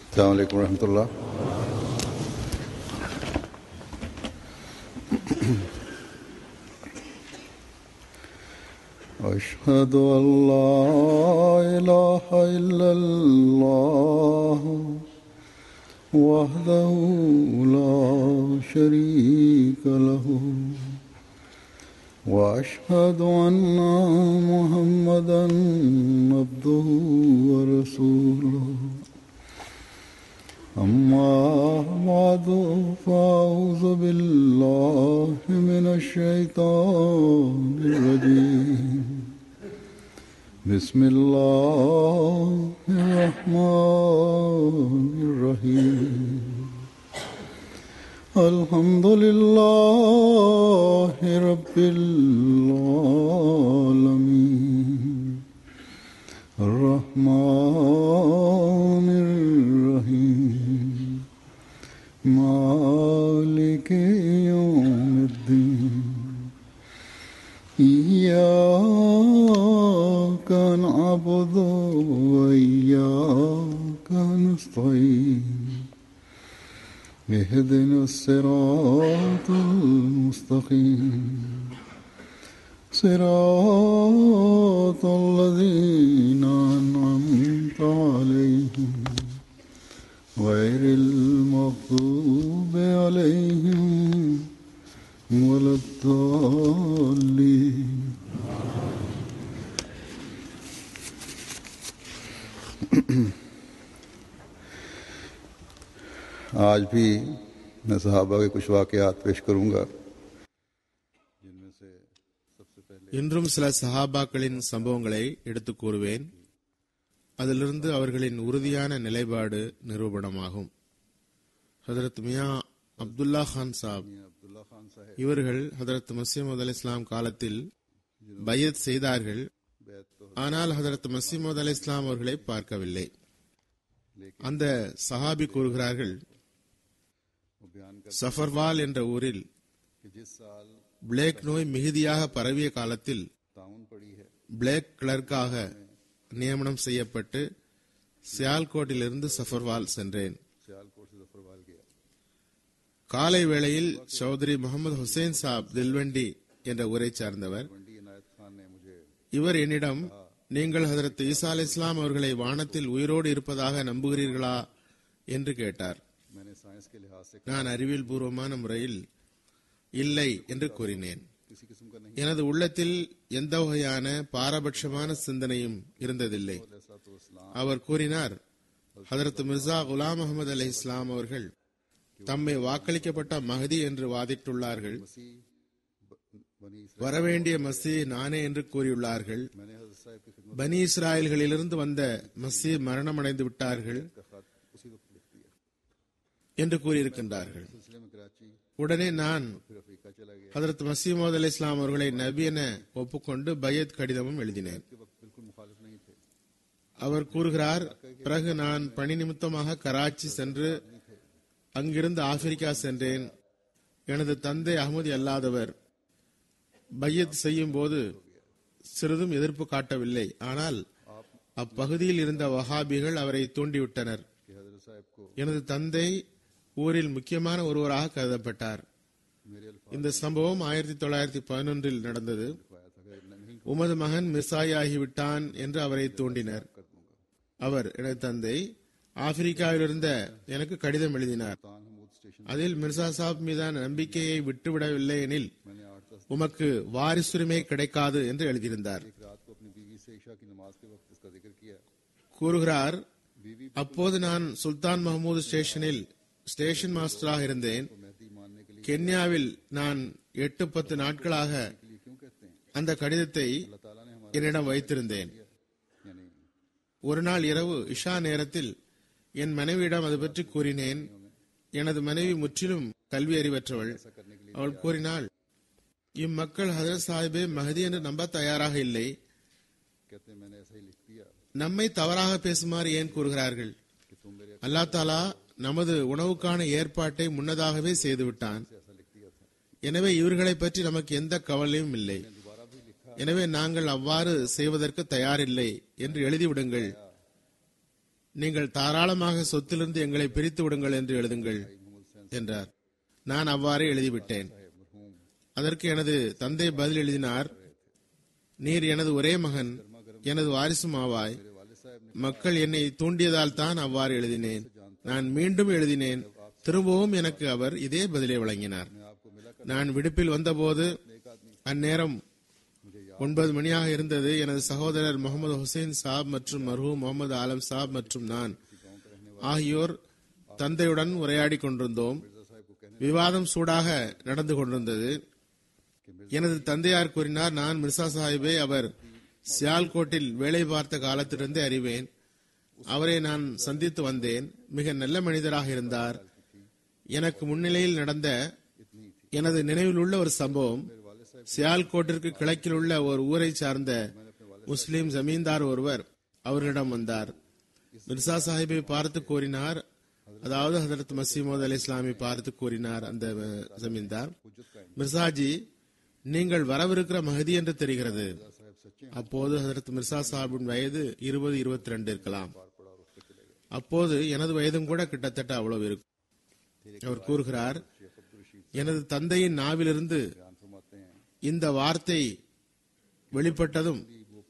السلام عليكم ورحمة الله أشهد أن لا إله إلا الله وحده لا شريك له وأشهد أن محمدا عبده ورسوله أما بعد فأعوذ بالله من الشيطان الرجيم بسم الله الرحمن الرحيم الحمد لله رب العالمين الرحمن الرحيم مالك يوم الدين إياك نعبد وإياك نستعين اهدنا الصراط المستقيم صراط الذين أنعمت عليهم غير المغضوب عليهم ولا الضالين आज भी मैं सहाबा के कुछ वाकयात पेश करूंगा जिनमें से सबसे पहले இன்றும் சில சஹாபாக்களின் சம்பவங்களை எடுத்துக் கூறுவேன் அதிலிருந்து அவர்களின் உறுதியான நிலைப்பாடு நிரூபணமாகும் ஹதரத் மியா அப்துல்லா கான் சாப் अब्दुल्ला खान साहब இவர்கள் ஹதரத் மசீமது அலி இஸ்லாம் காலத்தில் பையத் செய்தார்கள் बैत तो ஆனால் ஹதரத் மசீமது அலி இஸ்லாம் அவர்களை பார்க்கவில்லை அந்த சஹாபி கூறுகிறார்கள் वो बयान कर சஃபர்வால் என்ற ஊரில் कि जिस साल பிளேக் நோய் மிகுதியாக பரவிய காலத்தில் ताउन पड़ी है பிளேக் கிளர்க்காக நியமனம் செய்யப்பட்டு சியால்கோட்டிலிருந்து சஃபர்வால் சென்றேன் सियालकोट से जफरवाल गया காலை வேளையில் சௌத்ரி முகமது ஹுசைன் சாப் தில்வண்டி என்ற ஊரை சார்ந்தவர் वंडी इनायत खान ने मुझे இவர் என்னிடம் நீங்கள் ஹதரத் ஈசா அலி இஸ்லாம் அவர்களை வானத்தில் உயிரோடு இருப்பதாக நம்புகிறீர்களா என்று கேட்டார் मैंने साइंस के लिहाज से நான் அறிவியல் பூர்வமான முறையில் இல்லை என்று கூறினேன் किसी किस्म का नहीं எனது உள்ளத்தில் எந்த வகையான பாரபட்சமான சிந்தனையும் இருந்ததில்லை तो इस्लाम அவர் கூறினார் ஹதரத் மிர்சா குலாம் அகமது அலி இஸ்லாம் அவர்கள் தம்மை வாக்களிக்கப்பட்ட மஹதி என்று வாதிட்டுள்ளார்கள் मसीह ब- बनी इसराइल வரவேண்டிய மசி நானே என்று கூறியுள்ளார்கள் मैंने हजरत साहब की खिदमत பனி இஸ்ராயல்களிலிருந்து வந்த மசி மரணமடைந்து விட்டார்கள் का खत उसी वक्त लिख दिया என்று கூறியிருக்கின்றார்கள் सिलसिले में कराची உடனே நான் फिर अफ्रीका चला गया ஹதரத் மசீமோத் அலி இஸ்லாம் அவர்களை நபி என ஒப்புக்கொண்டு பையத் கடிதமும் எழுதினேன் के वक्त बिल्कुल मुखालिफ नहीं थे அவர் கூறுகிறார் பிறகு நான் பணி நிமித்தமாக கராச்சி சென்று அங்கிருந்து ஆப்பிரிக்கா சென்றேன் எனது தந்தை அகமதி அல்லாதவர் பையத் செய்யும் போது சிறிதும் எதிர்ப்பு காட்டவில்லை ஆனால் அப்பகுதியில் இருந்த வஹாபிகள் அவரை தூண்டிவிட்டனர் कि हजरत साहब को எனது தந்தை ஊரில் முக்கியமான ஒருவராக கருதப்பட்டார் मेरे अल्फाज இந்த சம்பவம் ஆயிரத்தி தொள்ளாயிரத்தி பதினொன்றில் நடந்தது लिखवाया था अगर नहीं உமது மகன் மிர்சாய் ஆகிவிட்டான் என்று அவரை தூண்டினர் कर दूंगा அவர் எனது தந்தை ஆப்பிரிக்காவில் இருந்த எனக்கு கடிதம் எழுதினார் तान हमूद स्टेशन அதில் மிர்சா சாப் மீதான நம்பிக்கையை விட்டுவிடவில்லை எனில் मैंने आठ दस உமக்கு வாரிசுரிமை கிடைக்காது என்று எழுதியிருந்தார் एक रात को अपनी बीवी से ईशा की नमाज के वक्त इसका जिक्र किया கூறுகிறார் बीवी அப்போது நான் சுல்தான் மஹமூது ஸ்டேஷனில் ஸ்டேஷன் மாஸ்டராக இருந்தேன் को मेहदी मानने के लिए கென்யாவில் நான் எட்டு பத்து நாட்களாக के लिए क्यों कहते हैं அந்த கடிதத்தை अल्लाह ताला ने हमारे என்னிடம் வைத்திருந்தேன் यानी ஒரு நாள் இரவு இஷா நேரத்தில் என் மனைவியிடம் அது பற்றி கூறினேன் எனது மனைவி முற்றிலும் கல்வி அறிவற்றவள் ऐसा करने के लिए அவள் கூறினாள் இம்மக்கள் ஹதரத் சாஹிபே மஹதி என்று நம்ப தயாராக இல்லை कहते हैं मैंने ऐसा ही लिख दिया நம்மை தவறாக பேசுமாறு ஏன் கூறுகிறார்கள் कि तुम मेरे அல்லா தாலா நமது உணவுக்கான ஏற்பாட்டை முன்னதாகவே செய்துவிட்டான் ऐसा लिख दिया था எனவே இவர்களை பற்றி நமக்கு எந்த கவலையும் இல்லை दोबारा भी लिखा எனவே நாங்கள் அவ்வாறு செய்வதற்கு தயாரில்லை என்று எழுதிவிடுங்கள் நீங்கள் தாராளமாக சொத்திலிருந்து எங்களை பிரித்து விடுங்கள் என்று எழுதுங்கள் என்றார் நான் அவ்வாறே எழுதிவிட்டேன் அதற்கு எனது தந்தை பதில் எழுதினார் நீர் எனது ஒரே மகன் எனது வாரிசும் ஆவாய் மக்கள் என்னை தூண்டியதால் தான் அவ்வாறு எழுதினேன் நான் மீண்டும் எழுதினேன் திரும்பவும் எனக்கு அவர் இதே பதிலை வழங்கினார் நான் விடுப்பில் வந்தபோது அந்நேரம் ஒன்பது மணியாக இருந்தது எனது சகோதரர் முகமது ஹுசைன் சாப் மற்றும் மர்ஹூம் முகமது ஆலம் சாப் மற்றும் நான் ஆகியோர் தந்தையுடன் உரையாடி கொண்டிருந்தோம் விவாதம் சூடாக நடந்து கொண்டிருந்தது எனது தந்தையார் கூறினார் நான் மிர்சா சாஹிபை அவர் சியால்கோட்டில் வேலை பார்த்த காலத்திலிருந்தே அறிவேன் அவரை நான் சந்தித்து வந்தேன் மிக நல்ல மனிதராக இருந்தார் எனக்கு முன்னிலையில் நடந்த எனது நினைவில் உள்ள ஒரு சம்பவம் சியால்கோட்டிற்கு கிழக்கில் உள்ள ஒரு ஊரை சார்ந்த முஸ்லிம் ஜமீன்தார் ஒருவர் அவர்களிடம் வந்தார் மிர்சா சாஹிப்பை பார்த்து கூறினார் அதாவது ஹதரத் மசீமோத் அலி இஸ்லாமை பார்த்து கூறினார் அந்த அஹ், ஜமீன்தார் மிர்சாஜி நீங்கள் வரவிருக்கிற மகதி என்று தெரிகிறது அப்போது ஹதரத் மிர்சா சாஹிபின் வயது இருபது இருபத்தி ரெண்டு இருக்கலாம் அப்போது எனது வயதும் கூட கிட்டத்தட்ட அவ்வளவு இருக்கும் அவர் கூறுகிறார் எனது தந்தையின் நாவிலிருந்து இந்த வார்த்தை வெளிப்பட்டதும்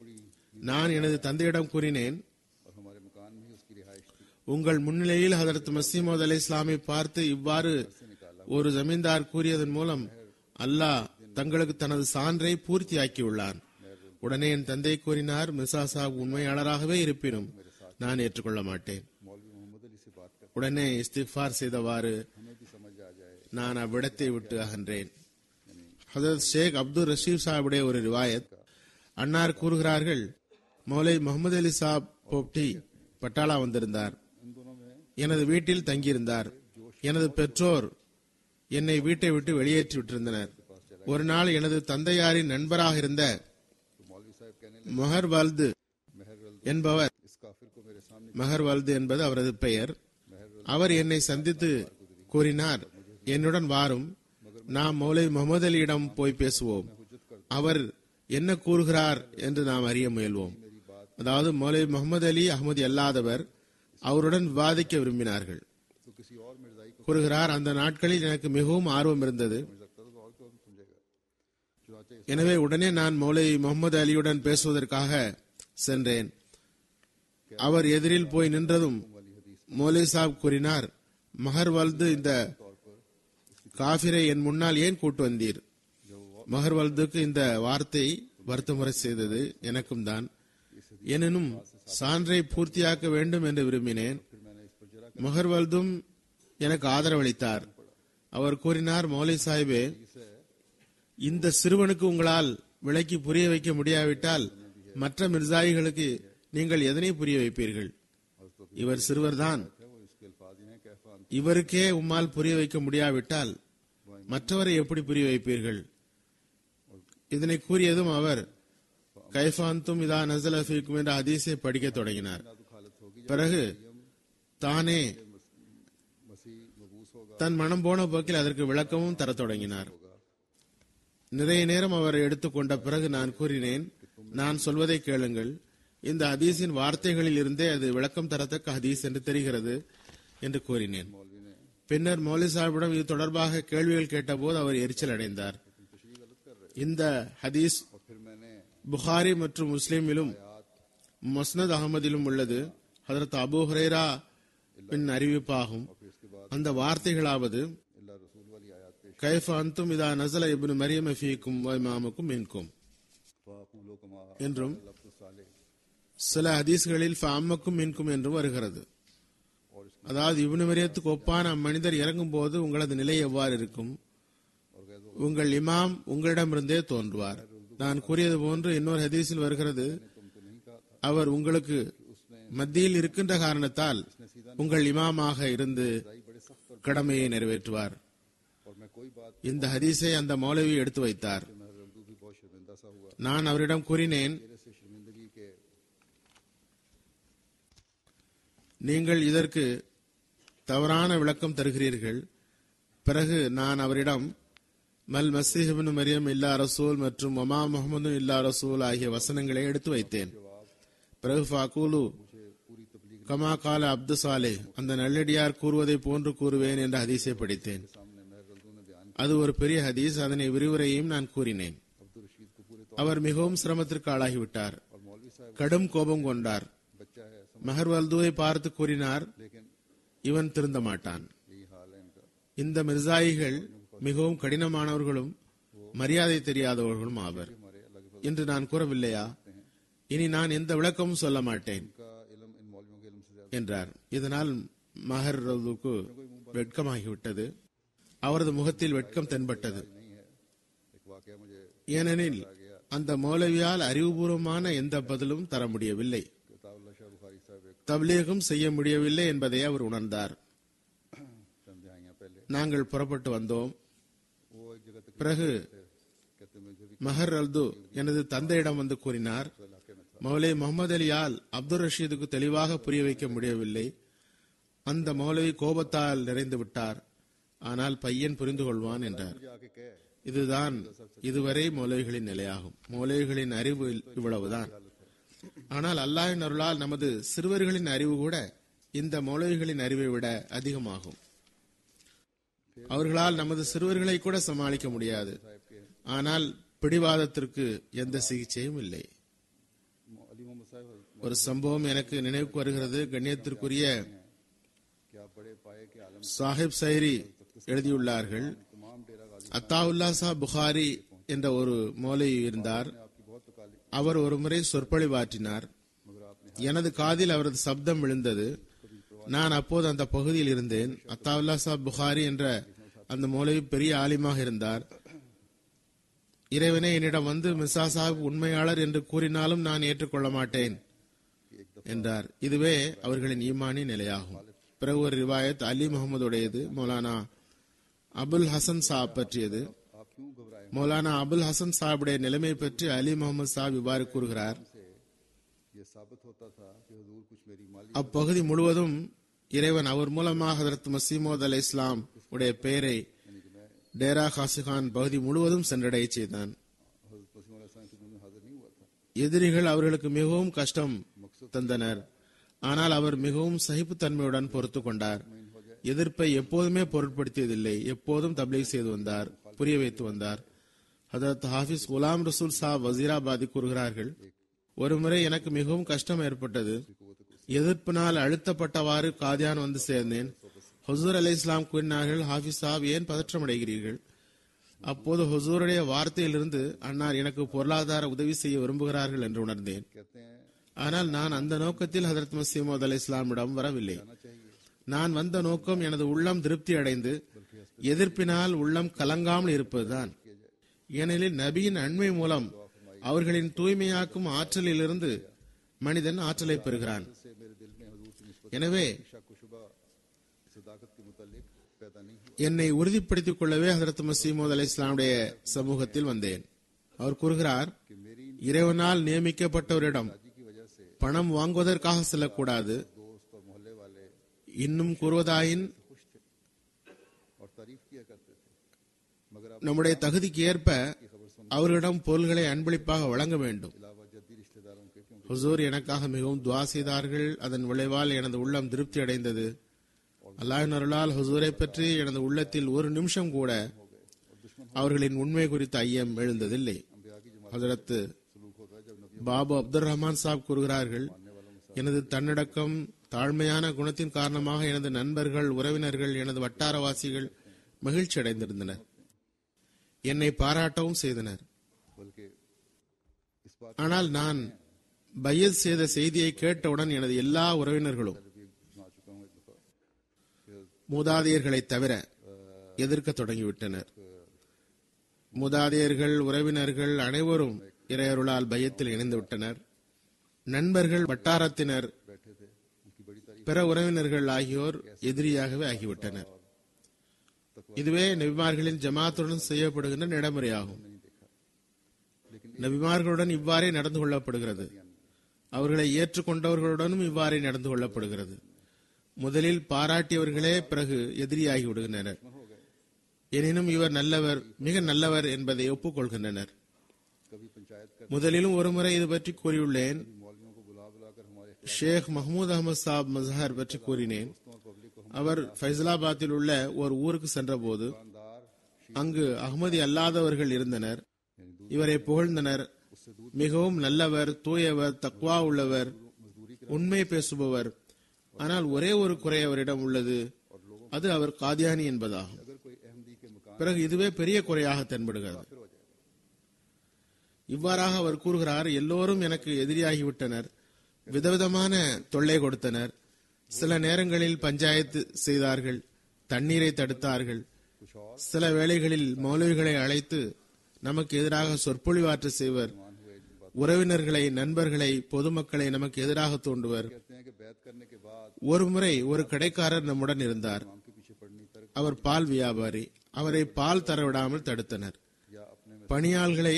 நான் எனது தந்தையிடம் கூறினேன் और हमारे मकान में ही उसकी रिहाइश थी உங்கள் முன்னிலையில் ஹதரத் மசீமோத் அலி இஸ்லாமை பார்த்து இவ்வாறு ஒரு ஜமீன்தார் கூறியதன் மூலம் அல்லாஹ் தங்களுக்கு தனது சான்றை பூர்த்தியாக்கியுள்ளான் உடனே என் தந்தை கூறினார் மிர்சா சாப் உண்மையாளராகவே இருப்பினும் நான் ஏற்றுக்கொள்ள மாட்டேன் मौलवी मोहम्मद अली से बात कर உடனே இஸ்திஃபார் செய்தவாறு हमें भी समझ आ जाए நான் அவ்விடத்தை விட்டு அகன்றேன் ஹசரத் ஷேக் அப்துல் ரஷீத் சாஹிபுடைய ஒரு ரிவாயத் அன்னார் கூறுகிறார்கள் மௌலை முகமது அலி சாப் போப்டி பட்டாளா வந்திருந்தார் எனது வீட்டில் தங்கியிருந்தார் எனது பெற்றோர் என்னை வீட்டை விட்டு வெளியேற்றி விட்டிருந்தனர் ஒரு நாள் எனது தந்தையாரின் நண்பராக இருந்த तो मौलवी साहब कहने மொஹர் வல்து महर वल्द என்பவர் इस काफिर को मेरे सामने மஹர் வல்து என்பது அவரது பெயர் அவர் என்னை சந்தித்து கூறினார் என்னுடன் வாரும் நாம் மௌலை முகமது அலியிடம் போய் பேசுவோம் அவர் என்ன கூறுகிறார் என்று நாம் அறிய முயல்வோம் அதாவது மௌலை முகமது அலி அகமது அல்லாதவர் அவருடன் விவாதிக்க விரும்பினார்கள் तो किसी और मिर्जाई को கூறுகிறார் அந்த நாட்களில் எனக்கு மிகவும் ஆர்வம் இருந்தது समझ सकता तो और कौन समझेगा चुनाचे எனவே உடனே நான் மௌலை முகமது அலியுடன் பேசுவதற்காக சென்றேன் அவர் எதிரில் போய் நின்றதும் மௌலை சாப் கூறினார் மஹர் வல்து இந்த காஃபிரை என் முன்னால் ஏன் கூட்டு வந்தீர் மஹர் வல்துக்கு இந்த வார்த்தை வருத்தமுறை செய்தது எனக்கும் தான் எனினும் சான்றை பூர்த்தியாக்க வேண்டும் என்று விரும்பினேன் மஹர் வல்தும் எனக்கு ஆதரவளித்தார் அவர் கூறினார் மௌலை சாஹிபே இந்த சிறுவனுக்கு உங்களால் விளக்கி புரிய வைக்க முடியாவிட்டால் மற்ற மிர்சாயிகளுக்கு நீங்கள் எதனை புரிய வைப்பீர்கள் இவர் சிறுவர்தான் वो इसके अल्फाज ही हैं कैफा இவருக்கே உம்மால் புரிய வைக்க முடியாவிட்டால் மற்றவரை எப்படி புரிய வைப்பீர்கள் இதனை கூறியதும் அவர் கைஃபாந்தும் இதா நசல் அஃபீக்கும் என்ற ஹதீஸை படிக்க தொடங்கினார் பிறகு தானே मसीह मबूस होगा தன் மனம் போன போக்கில் அதற்கு விளக்கமும் தரத் தொடங்கினார் நிறைய நேரம் அவர் எடுத்துக்கொண்ட பிறகு நான் கூறினேன் நான் சொல்வதை கேளுங்கள் இந்த ஹதீஸின் வார்த்தைகளில் இருந்தே அது விளக்கம் தரத்தக்க ஹதீஸ் என்று தெரிகிறது என்று கூறினேன் பின்னர் மௌலி சாஹிபிடம் இது தொடர்பாக கேள்விகள் கேட்டபோது அவர் எரிச்சல் அடைந்தார் இந்த ஹதீஸ் फिर मैंने புகாரி மற்றும் முஸ்லிமிலும் மஸ்னத் அகமதிலும் உள்ளது ஹதரத் அபு ஹுரைரா பின் அறிவிப்பாகும் அந்த வார்த்தைகளாவது अल्लाह रसूल वाली आयत पेश கைஃப அந்தும் இதா நசல இப்னு மரியம் ஃபீக்கும் வ இமாமுக்கும் மின்கும் फाकूलो कमा என்றும் लफ्ज़ साले சில ஹதீஸ்களில் ஃபாமக்கும் மின்கும் என்றும் வருகிறது அதாவது இப்னு மரியத்துக்கு ஒப்பான அம்மனிதர் இறங்கும் போது உங்களது நிலை எவ்வாறு இருக்கும் உங்கள் இமாம் உங்களிடமிருந்தே தோன்றுவார் நான் கூறியது போன்று இன்னொரு ஹதீஸில் வருகிறது அவர் உங்களுக்கு மத்தியில் இருக்கின்ற காரணத்தால் உங்கள் இமாமாக இருந்து கடமையை நிறைவேற்றுவார் और मैं कोई बात இந்த ஹதீஸை அந்த மௌலவி எடுத்து வைத்தார் मैं रल्दू भी बहुत शर्मिंदा सा हुआ நான் அவரிடம் கூறினேன் मेरे से शर्मिंदगी के நீங்கள் இதற்கு தவறான விளக்கம் தருகிறீர்கள் பிறகு நான் அவரிடம் மல் மசீஹிபின் மரியம் இல்லா ரசூல் மற்றும் ஒமா முகமது இல்லா ரசூல் ஆகிய வசனங்களை எடுத்து வைத்தேன் பிறகு ஃபாக்கூலு கமா கால அப்து சாலே அந்த நல்லடியார் கூறுவதை போன்று கூறுவேன் என்ற ஹதீஸை படித்தேன் सामने महर रल्दू ने बयान அது ஒரு பெரிய ஹதீஸ் அதனை விரிவுரையும் நான் கூறினேன் अब्दुल रशीद को पूरे அவர் மிகவும் சிரமத்திற்கு ஆளாகிவிட்டார் और मौलवी साहब கடும் கோபம் கொண்டார் बच्चा है सम- மஹர் வல்துவை பார்த்து கூறினார் लेकिन இவன் திருந்த மாட்டான் यही हाल है इनका இந்த மிர்சாயிகள் மிகவும் கடினமானவர்களும் மரியாதை தெரியாதவர்களும் ஆவர் हमारे अल्लाह के என்று நான் கூறவில்லையா இனி நான் எந்த விளக்கமும் சொல்ல மாட்டேன் का इल्म इन मौलवियों के इल्म से ज्यादा என்றார் இதனால் மஹர் ரவுலுக்கு வெட்கமாகிவிட்டது அவரது முகத்தில் வெட்கம் தென்பட்டது नहीं है एक वाकया मुझे ஏனெனில் அந்த மௌலவியால் அறிவுபூர்வமான எந்த பதிலும் தர முடியவில்லை किताबुल्लाह शाह बुखारी साहब एक தப்லீகும் செய்ய முடியவில்லை என்பதை அவர் உணர்ந்தார் चंद यहाँ पहले நாங்கள் புறப்பட்டு வந்தோம் वो एक जगह तक பிறகு कहते मुझे भी மஹர் அல்து எனது தந்தையிடம் வந்து கூறினார் इलाके में था மௌலை முகமது அலியால் அப்துல் ரஷீதுக்கு தெளிவாக புரிய வைக்க முடியவில்லை அந்த மௌலவி கோபத்தால் நிறைந்து விட்டார் ஆனால் பையன் புரிந்து கொள்வான் என்றார் मुझे आके कहे இதுதான் இதுவரை மௌலவிகளின் நிலையாகும் மௌலவிகளின் அறிவு இவ்வளவுதான் ஆனால் அல்லாஹின் அருளால் நமது சிறுவர்களின் அறிவு கூட இந்த மௌலவிகளின் அறிவை விட அதிகமாகும் அவர்களால் நமது சிறுவர்களை கூட சமாளிக்க முடியாது ஆனால் பிடிவாதத்திற்கு எந்த சிகிச்சையும் இல்லை अली मोहम्मद साहब ஒரு சம்பவம் எனக்கு நினைவுக்கு வருகிறது கண்ணியத்திற்குரிய कि आप बड़े पाए के आलम சாஹிப் சைரி எழுதியுள்ளார்கள் तमाम डेरा गाजी அத்தாவுல்லா சா புகாரி என்ற ஒரு மௌலவி இருந்தார் आपकी बहुत तकाली அவர் ஒரு முறை சொற்பொழிவாற்றினார் मगर आपने எனது காதில் அவரது சப்தம் விழுந்தது நான் அப்போது அந்த பகுதியில் இருந்தேன் அத்தாவுல்லா சாப் புகாரி என்ற அந்த மௌலவி பெரிய ஆலிமாக இருந்தார் இறைவனே என்னிடம் வந்து மிர்சா சாஹிப் உண்மையாளர் என்று கூறினாலும் நான் ஏற்றுக்கொள்ள மாட்டேன் என்றார் இதுவே அவர்களின் ஈமானி நிலையாகும் பிறகு ஒரு ரிவாயத் அலி முகமதுடையது மௌலானா அபுல் ஹசன் சாப் பற்றியது आप क्यों घबराए மௌலானா அபுல் ஹசன் சாஹிபுடைய நிலைமை பற்றி அலி முகமது சாப் இவ்வாறு கூறுகிறார் से ये साबित होता था कि हजूर कुछ मेरी माली அப்பகுதி முழுவதும் இறைவன் அவர் மூலமாக ஹதரத் மசீமோத் அலை இஸ்லாம் உடைய பெயரை டேரா காசிகான் பகுதி முழுவதும் சென்றடைய செய்தான் हजरत वसीम अलैहिस्सलाम की खिदमत में हाजिर नहीं हुआ था எதிரிகள் அவர்களுக்கு மிகவும் கஷ்டம் தந்தனர் ஆனால் அவர் மிகவும் சகிப்புத்தன்மையுடன் பொறுத்து கொண்டார் எதிர்ப்பை எப்போதுமே பொருட்படுத்தியதில்லை எப்போதும் தப்லீக் செய்து வந்தார் புரிய வைத்து வந்தார் ஹதரத் ஹாஃபிஸ் குலாம் ரசூல் சாப் வசீராபாதி கூறுகிறார்கள் ஒருமுறை எனக்கு மிகவும் கஷ்டம் ஏற்பட்டது எதிர்ப்பினால் அழுத்தப்பட்டவாறு காதியான் வந்து சேர்ந்தேன் ஹுசூர் அலி இஸ்லாம் கூறினார்கள் ஹாஃபிஸ் சாப் ஏன் பதற்றமடைகிறீர்கள் அப்போது ஹுசூருடைய வார்த்தையிலிருந்து அன்னார் எனக்கு பொருளாதார உதவி செய்ய விரும்புகிறார்கள் என்று உணர்ந்தேன் कहते हैं ஆனால் நான் அந்த நோக்கத்தில் ஹதரத் மசீமோத் அலி இஸ்லாமிடம் வரவில்லை நான் வந்த நோக்கம் எனது உள்ளம் திருப்தி அடைந்து எதிர்ப்பினால் உள்ளம் கலங்காமல் இருப்பதுதான் ஏனெனில் நபியின் அண்மை மூலம் அவர்களின் தூய்மையாக்கும் ஆற்றலிலிருந்து மனிதன் ஆற்றலை பெறுகிறான் से मेरे दिल में हजूर की निस्बत எனவே शक व शुबा सदाकत के मुतालिक पैदा नहीं हुआ என்னை உறுதிப்படுத்திக் கொள்ளவே ஹதரத் மசீமோத் அலி இஸ்லாமுடைய சமூகத்தில் வந்தேன் அவர் கூறுகிறார் कि मेरी இறைவனால் நியமிக்கப்பட்டவரிடம் जी की वजह से பணம் வாங்குவதற்காக செல்லக்கூடாது दोस्त और मोहल्ले वाले இன்னும் கூறுவதாயின் खुश थे और तारीफ किया करते थे मगर अब நம்முடைய தகுதிக்கு ஏற்ப அவர்களிடம் பொருள்களை அன்பளிப்பாக வழங்க வேண்டும் अलावा जद्दी रिश्तेदारों के क्योंकि ஹுசூர் எனக்காக மிகவும் துவா செய்தார்கள் அதன் விளைவால் எனது உள்ளம் திருப்தி அடைந்தது அல்லாஹின் அருளால் ஹுசூரை பற்றி எனது உள்ளத்தில் ஒரு நிமிஷம் கூட அவர்களின் உண்மை குறித்த ஐயம் எழுந்ததில்லை ஹஜரத் सलूक होता है जब नबी பாபு அப்துல் ரஹ்மான் சாப் கூறுகிறார்கள் எனது தன்னடக்கம் தாழ்மையான குணத்தின் காரணமாக எனது நண்பர்கள் உறவினர்கள் எனது வட்டாரவாசிகள் மகிழ்ச்சி அடைந்திருந்தனர் என்னை பாராட்டவும் செய்தனர் बल्कि इस बात ஆனால் நான் பையத் செய்த செய்தியை கேட்டவுடன் எனது எல்லா உறவினர்களும் भी सुना चुका हूँ एक दफा மூதாதையர்களை தவிர எதிர்க்க தொடங்கிவிட்டனர் மூதாதையர்கள் உறவினர்கள் அனைவரும் இறையருளால் பயத்தில் இணைந்து விட்டனர் நண்பர்கள் வட்டாரத்தினர் बैठे थे उनकी बड़ी तारीफ பிற உறவினர்கள் ஆகியோர் எதிரியாகவே ஆகிவிட்டனர் இதுவே நபிமார்களின் ஜமாத்துடன் செய்யப்படுகின்ற நடைமுறையாகும் நபிமார்களுடன் இவ்வாறே நடந்து கொள்ளப்படுகிறது அவர்களை ஏற்றுக்கொண்டவர்களுடனும் இவ்வாறே நடந்து கொள்ளப்படுகிறது முதலில் பாராட்டியவர்களே பிறகு எதிரியாகி விடுகின்றனர் எனினும் இவர் நல்லவர் மிக நல்லவர் என்பதை ஒப்புக்கொள்கின்றனர் कभी पंचायत कर முதலிலும் ஒருமுறை இது பற்றி கூறியுள்ளேன் मौलवियों को बुला बुलाकर हमारे ஷேக் மஹமூத் அகமது சாப் மசஹர் பற்றி கூறினேன் அவர் ஃபைசலாபாத்தில் உள்ள ஒரு ஊருக்கு சென்றபோது அங்கு அகமதி அல்லாதவர்கள் இருந்தனர் இவரை புகழ்ந்தனர் மிகவும் நல்லவர் தூயவர் தக்வா உள்ளவர் உண்மை பேசுபவர் ஆனால் ஒரே ஒரு குறை அவரிடம் உள்ளது அது அவர் காதியானி என்பதாகும் பிறகு இதுவே பெரிய குறையாக தென்படுகிறது இவ்வாறாக அவர் கூறுகிறார் எல்லோரும் எனக்கு எதிரியாகிவிட்டனர் விதவிதமான தொல்லை கொடுத்தனர் சில நேரங்களில் பஞ்சாயத்து செய்தார்கள் தண்ணீரை தடுத்தார்கள் சில வேளைகளில் மௌலவிகளை அழைத்து நமக்கு எதிராக சொற்பொழிவாற்று செய்வர் உறவினர்களை நண்பர்களை பொதுமக்களை நமக்கு எதிராக தூண்டுவர் ஒரு முறை ஒரு கடைக்காரர் நம்முடன் இருந்தார் அவர் பால் வியாபாரி அவரை பால் தர விடாமல் தடுத்தனர் பணியாள்களை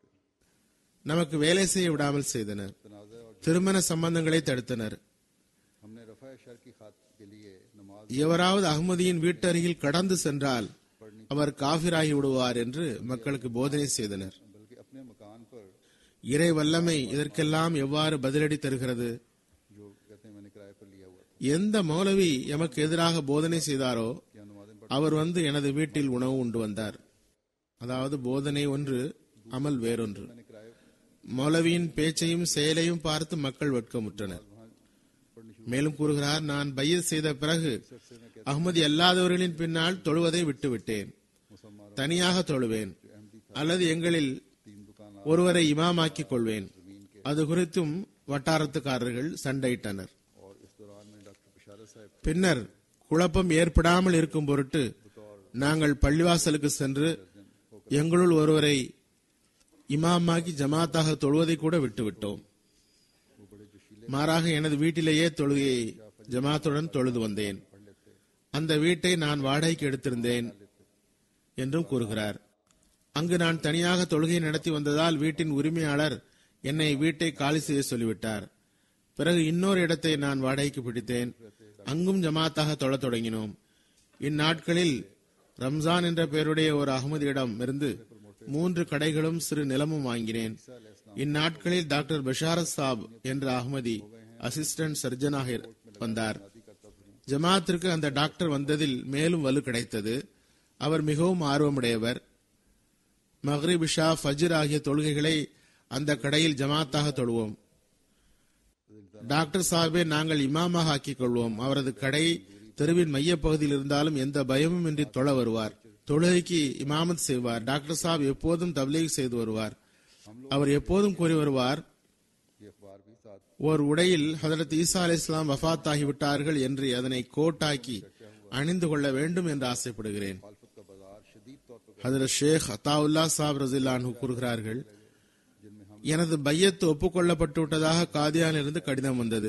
நமக்கு வேலை செய்ய விடாமல் செய்தனர் திருமண சம்பந்தங்களை தடுத்தனர் हमने रफा शर की खात के लिए नमाज எவராவது அகமதியின் வீட்டருகில் கடந்து சென்றால் அவர் காபிராகி விடுவார் என்று மக்களுக்கு போதனை செய்தனர் बल्कि अपने मकान पर இறை வல்லமை இதற்கெல்லாம் எவ்வாறு பதிலடி தருகிறது जो कहते हैं मैंने किराए पर लिया हुआ था எந்த மௌலவி எமக்கு எதிராக போதனை செய்தாரோ या नमाजें पढ़ அவர் வந்து எனது வீட்டில் உணவு உண்டு வந்தார் அதாவது போதனை ஒன்று அமல் வேறொன்று मैंने किराए மௌலவியின் பேச்சையும் செயலையும் பார்த்து மக்கள் வெட்கமுற்றனர் மேலும் கூறுகிறார் நான் பையத் செய்த பிறகு அகமதி அல்லாதவர்களின் பின்னால் தொழுவதை விட்டுவிட்டேன் தனியாக தொழுவேன் அல்லது எங்களில் ஒருவரை இமாமாக்கிக் கொள்வேன் அது குறித்தும் வட்டாரத்துக்காரர்கள் சண்டையிட்டனர் और इस दौरान में डॉक्टर बशारत साहब பின்னர் குழப்பம் ஏற்படாமல் இருக்கும் பொருட்டு நாங்கள் பள்ளிவாசலுக்கு சென்று எங்களுள் ஒருவரை இமாமாக்கி ஜமாத்தாக தொழுவதை கூட விட்டுவிட்டோம் மாறாக எனது வீட்டிலேயே தொழுகையை ஜமாத்துடன் தொழுது வந்தேன் அந்த வீட்டை நான் வாடகைக்கு எடுத்திருந்தேன் என்றும் கூறுகிறார் அங்கு நான் தனியாக தொழுகை நடத்தி வந்ததால் வீட்டின் உரிமையாளர் என்னை வீட்டை காலி செய்ய சொல்லிவிட்டார் பிறகு இன்னொரு இடத்தை நான் வாடகைக்கு பிடித்தேன் அங்கும் ஜமாத்தாக தொழத் தொடங்கினோம் இந்நாட்களில் ரம்ஜான் என்ற பெயருடைய ஒரு அகமதியிடம் இருந்து மூன்று கடைகளும் சிறு நிலமும் வாங்கினேன் இந்நாட்களில் டாக்டர் பஷாரத் சாப் என்ற அகமதி அசிஸ்டன்ட் சர்ஜனாக வந்தார் ஜமாத்திற்கு அந்த டாக்டர் வந்ததில் மேலும் வலு கிடைத்தது அவர் மிகவும் ஆர்வமுடையவர் மஹ்ரிப் இஷா ஃபஜ்ர் ஆகிய தொழுகைகளை அந்த கடையில் ஜமாத்தாக தொழுவோம் டாக்டர் சாஹிபை நாங்கள் இமாமாக ஆக்கிக் கொள்வோம் அவரது கடை தெருவின் மையப்பகுதியில் இருந்தாலும் எந்த பயமும் இன்றி தொழ வருவார் தொழுகைக்கு இமாமத் செய்வார் டாக்டர் சாப் எப்போதும் தப்லீக் செய்து வருவார் அவர் எப்போதும் கூறி வருவார் ये अखबार भी साथ ஓர் உடையில் ஹதரத் ஈசா அலி இஸ்லாம் வஃத் ஆகிவிட்டார்கள் என்று அதனை கோட்டாக்கி அணிந்து கொள்ள வேண்டும் என்று ஆசைப்படுகிறேன் मुखालफत का बाजार शदीद तौर पर ஹதரத் ஷேக் அத்தாவுல்லா சாப் ரசில்லான் கூறுகிறார்கள் எனது பையத்து ஒப்புக்கொள்ளப்பட்டு விட்டதாக காதியானிலிருந்து கடிதம் வந்தது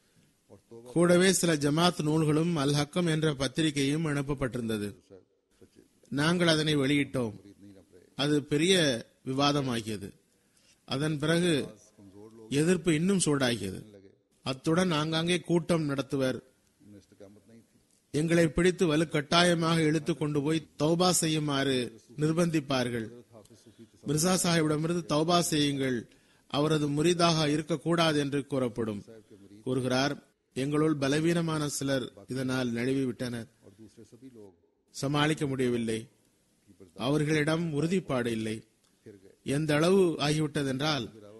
கூடவே சில ஜமாத் நூல்களும் அல் ஹக்கம் என்ற பத்திரிகையும் அனுப்பப்பட்டிருந்தது நாங்கள் அதனை வெளியிட்டோம் அது பெரிய விவாதமாகியது அதன் பிறகு எதிர்ப்பு இன்னும் சூடாகியது அத்துடன் ஆங்காங்கே கூட்டம் நடத்துவர் में इस्तकामत नहीं थी எங்களை பிடித்து வலுக்கட்டாயமாக இழுத்து கொண்டு போய் தௌபா செய்யுமாறு நிர்பந்திப்பார்கள் மிர்சா சாஹிபிடமிருந்து தௌபா செய்யுங்கள் அவரது முரிதாக இருக்கக்கூடாது என்று கூறப்படும் கூறுகிறார் எங்களுள் பலவீனமான சிலர் இதனால் நழுவி விட்டனர் और दूसरे सभी लोग சமாளிக்க முடியவில்லை அவர்களிடம் உறுதிப்பாடு இல்லை எந்த அளவு ஆகிவிட்டதென்றால்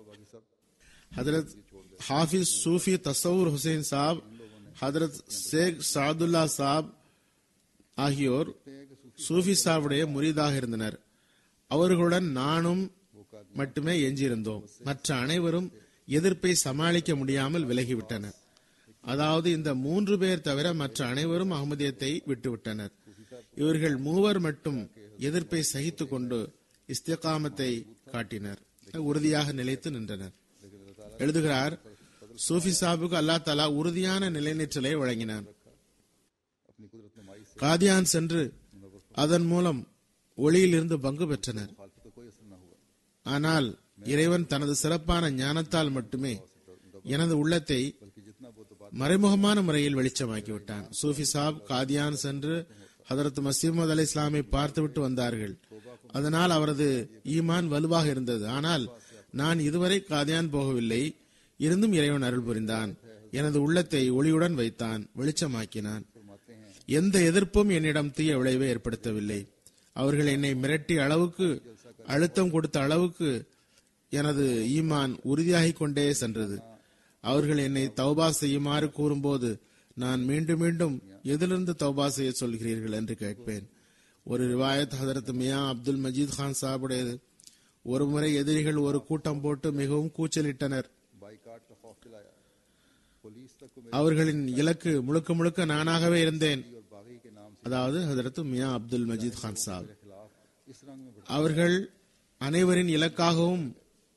ஹதரத் ஹாஃபிஸ் சூஃபி தசவுர் ஹுசைன் சாப் ஹதரத் ஷேக் சாதுல்லா சாப் ஆகியோர் சூஃபி சாவுடைய முரிதாக இருந்தனர் அவர்களுடன் நானும் மட்டுமே எஞ்சியிருந்தோம் மற்ற அனைவரும் எதிர்ப்பை சமாளிக்க முடியாமல் விலகிவிட்டனர் அதாவது இந்த மூன்று பேர் தவிர மற்ற அனைவரும் அகமதியத்தை விட்டுவிட்டனர் இவர்கள் மூவர் மட்டும் எதிர்ப்பை சகித்துக் கொண்டு இஸ்திகாமத்தை காட்டினர் உறுதியாக நிலைத்து நின்றனர் எழுதுகிறார் சூஃபி சாபுக்கு அல்லா தலா உறுதியான நிலைநிற்றலை வழங்கினான் अपनी कुदरत नुमाई से காதியான் சென்று அதன் மூலம் ஒளியிலிருந்து பங்கு பெற்றனர் मुखालफत का कोई असर न हुआ ஆனால் இறைவன் தனது சிறப்பான ஞானத்தால் மட்டுமே எனது உள்ளத்தை बल्कि जितना वो तो மறைமுகமான முறையில் வெளிச்சமாக்கி விட்டான் சூஃபி சாப் காதியான் சென்று ஹதரத் மசீமது அலி இஸ்லாமை பார்த்துவிட்டு வந்தார்கள் அதனால் அவரது ஈமான் வலுவாக இருந்தது ஆனால் நான் இதுவரை காதியான் போகவில்லை இருந்தும் இறைவன் அருள் புரிந்தான் எனது உள்ளத்தை ஒளியுடன் வைத்தான் வெளிச்சமாக்கினான் எந்த எதிர்ப்பும் என்னிடம் தீய விளைவை ஏற்படுத்தவில்லை அவர்கள் என்னை மிரட்டிய அளவுக்கு அழுத்தம் கொடுத்த அளவுக்கு எனது ஈமான் உறுதியாகிக் கொண்டே சென்றது அவர்கள் என்னை தௌபா செய்யுமாறு கூறும்போது நான் மீண்டும் மீண்டும் எதிலிருந்து தௌபா செய்ய சொல்கிறீர்கள் என்று கேட்பேன் ஒரு ரிவாயத் ஹதரத் மியா அப்துல் மஜீத் கான் சாஹிபுடையது ஒரு முறை எதிரிகள் ஒரு கூட்டம் போட்டு மிகவும் கூச்சலிட்டனர் बाइकाट का खौफ दिलाया पुलिस तक को அவர்களின் இலக்கு முழுக்க முழுக்க நானாகவே இருந்தேன் मेरी और बागी के नाम அதாவது ஹதரத் மியா அப்துல் மஜீத் கான் சாப் के खिलाफ इस रंग में बढ़ அவர்கள் அனைவரின் இலக்காகவும்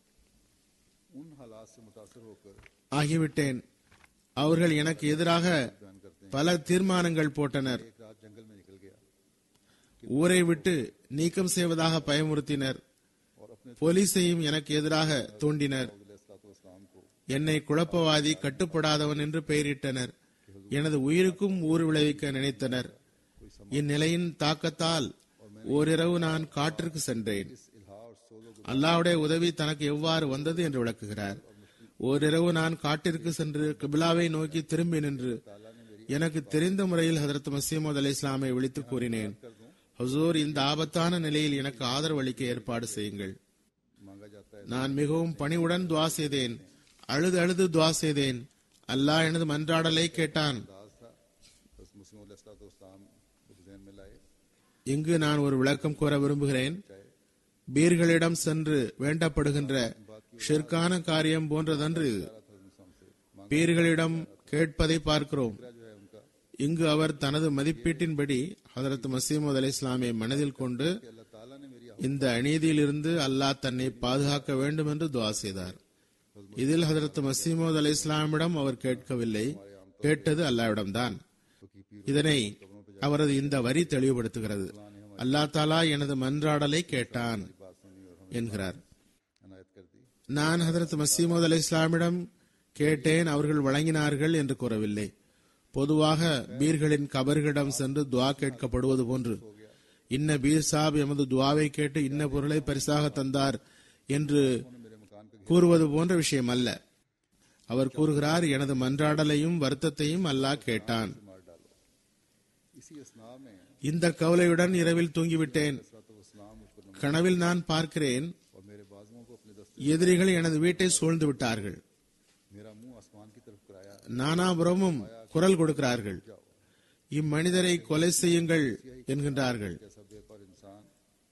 उन हालात से मुतासर होकर ஆகிவிட்டேன் அவர்கள் எனக்கு எதிராக बयान करते हैं பல தீர்மானங்கள் போட்டனர் एक रात जंगल में निकल गया ஊரை விட்டு நீக்கம் செய்வதாக பயமுறுத்தினர் और अपने போலீஸையும் எனக்கு எதிராக தூண்டினர் इस्लाम को என்னை குழப்பவாதி கட்டுப்படாதவன் என்று பெயரிட்டனர் எனது உயிருக்கும் ஊறு விளைவிக்க நினைத்தனர் இந்நிலையின் தாக்கத்தால் ஓரிரவு நான் காட்டிற்கு சென்றேன் इल्हा और सोलो அல்லாஹ்வுடைய உதவி தனக்கு எவ்வாறு வந்தது என்று விளக்குகிறார் ஓரிரவு நான் காட்டிற்கு சென்று கிபிலாவை நோக்கி திரும்பி நின்று எனக்கு தெரிந்த முறையில் ஹதரத் மசீமது அலி இஸ்லாமை விழித்து கூறினேன் ஹசூர் இந்த ஆபத்தான நிலையில் எனக்கு ஆதரவு அளிக்க ஏற்பாடு செய்யுங்கள் मांगा जाता है நான் மிகவும் பணிவுடன் துவா செய்தேன் அழுது அழுது துவா செய்தேன் அல்லாஹ் எனது மன்றாடலை கேட்டான் अंदाज था बस मुस्लिम इस्लाम को जहन में लाए இங்கு நான் ஒரு விளக்கம் கூற விரும்புகிறேன் பீர்களிடம் சென்று வேண்டப்படுகின்ற ஷிர்கான காரியம் போன்றதன்று இது. பீர்களிடம் கேட்பதை பார்க்கிறோம் जो है उनका இங்கு அவர் தனது மதிப்பீட்டின்படி ஹதரத் மசீமது அலி இஸ்லாமை மனதில் கொண்டு अल्लाह ताला ने मेरी இந்த அநீதியிலிருந்து அல்லாஹ் தன்னை பாதுகாக்க வேண்டும் என்று துவா செய்தார் இதில் ஹதரத் மசீமது அலி இஸ்லாமிடம் அவர் கேட்கவில்லை கேட்டது அல்லாவிடம்தான் இதனை அவரது இந்த வரி தெளிவுபடுத்துகிறது அல்லாஹ் தாலா எனது மன்றாடலை கேட்டான் என்கிறார் अनायत कर दी நான் ஹதரத் மசீமது அலி இஸ்லாமிடம் கேட்டேன் அவர்கள் வழங்கினார்கள் என்று கூறவில்லை பொதுவாக பீர்களின் கபர்களிடம் சென்று துவா கேட்கப்படுவது போன்று இன்ன பீர் சாப் எமது துவாவை கேட்டு இன்ன பொருளை பரிசாக தந்தார் என்று கூறுவது போன்ற விஷயம் அல்ல அவர் கூறுகிறார் எனது மன்றாடலையும் வருத்தத்தையும் அல்லாஹ் கேட்டான் इसी असना में இந்த கவலையுடன் இரவில் தூங்கிவிட்டேன் इस्लाम मुझ पर கனவில் நான் பார்க்கிறேன் और मेरे बाजुओं को अपने दस्ते எதிரிகள் எனது வீட்டை சூழ்ந்து விட்டார்கள் मेरा मुंह आसमान की तरफ कराया நானாபுரமும் குரல் கொடுக்கிறார்கள் இம்மனிதரை கொலை செய்யுங்கள் என்கின்றார்கள் जैसा बेपर इंसान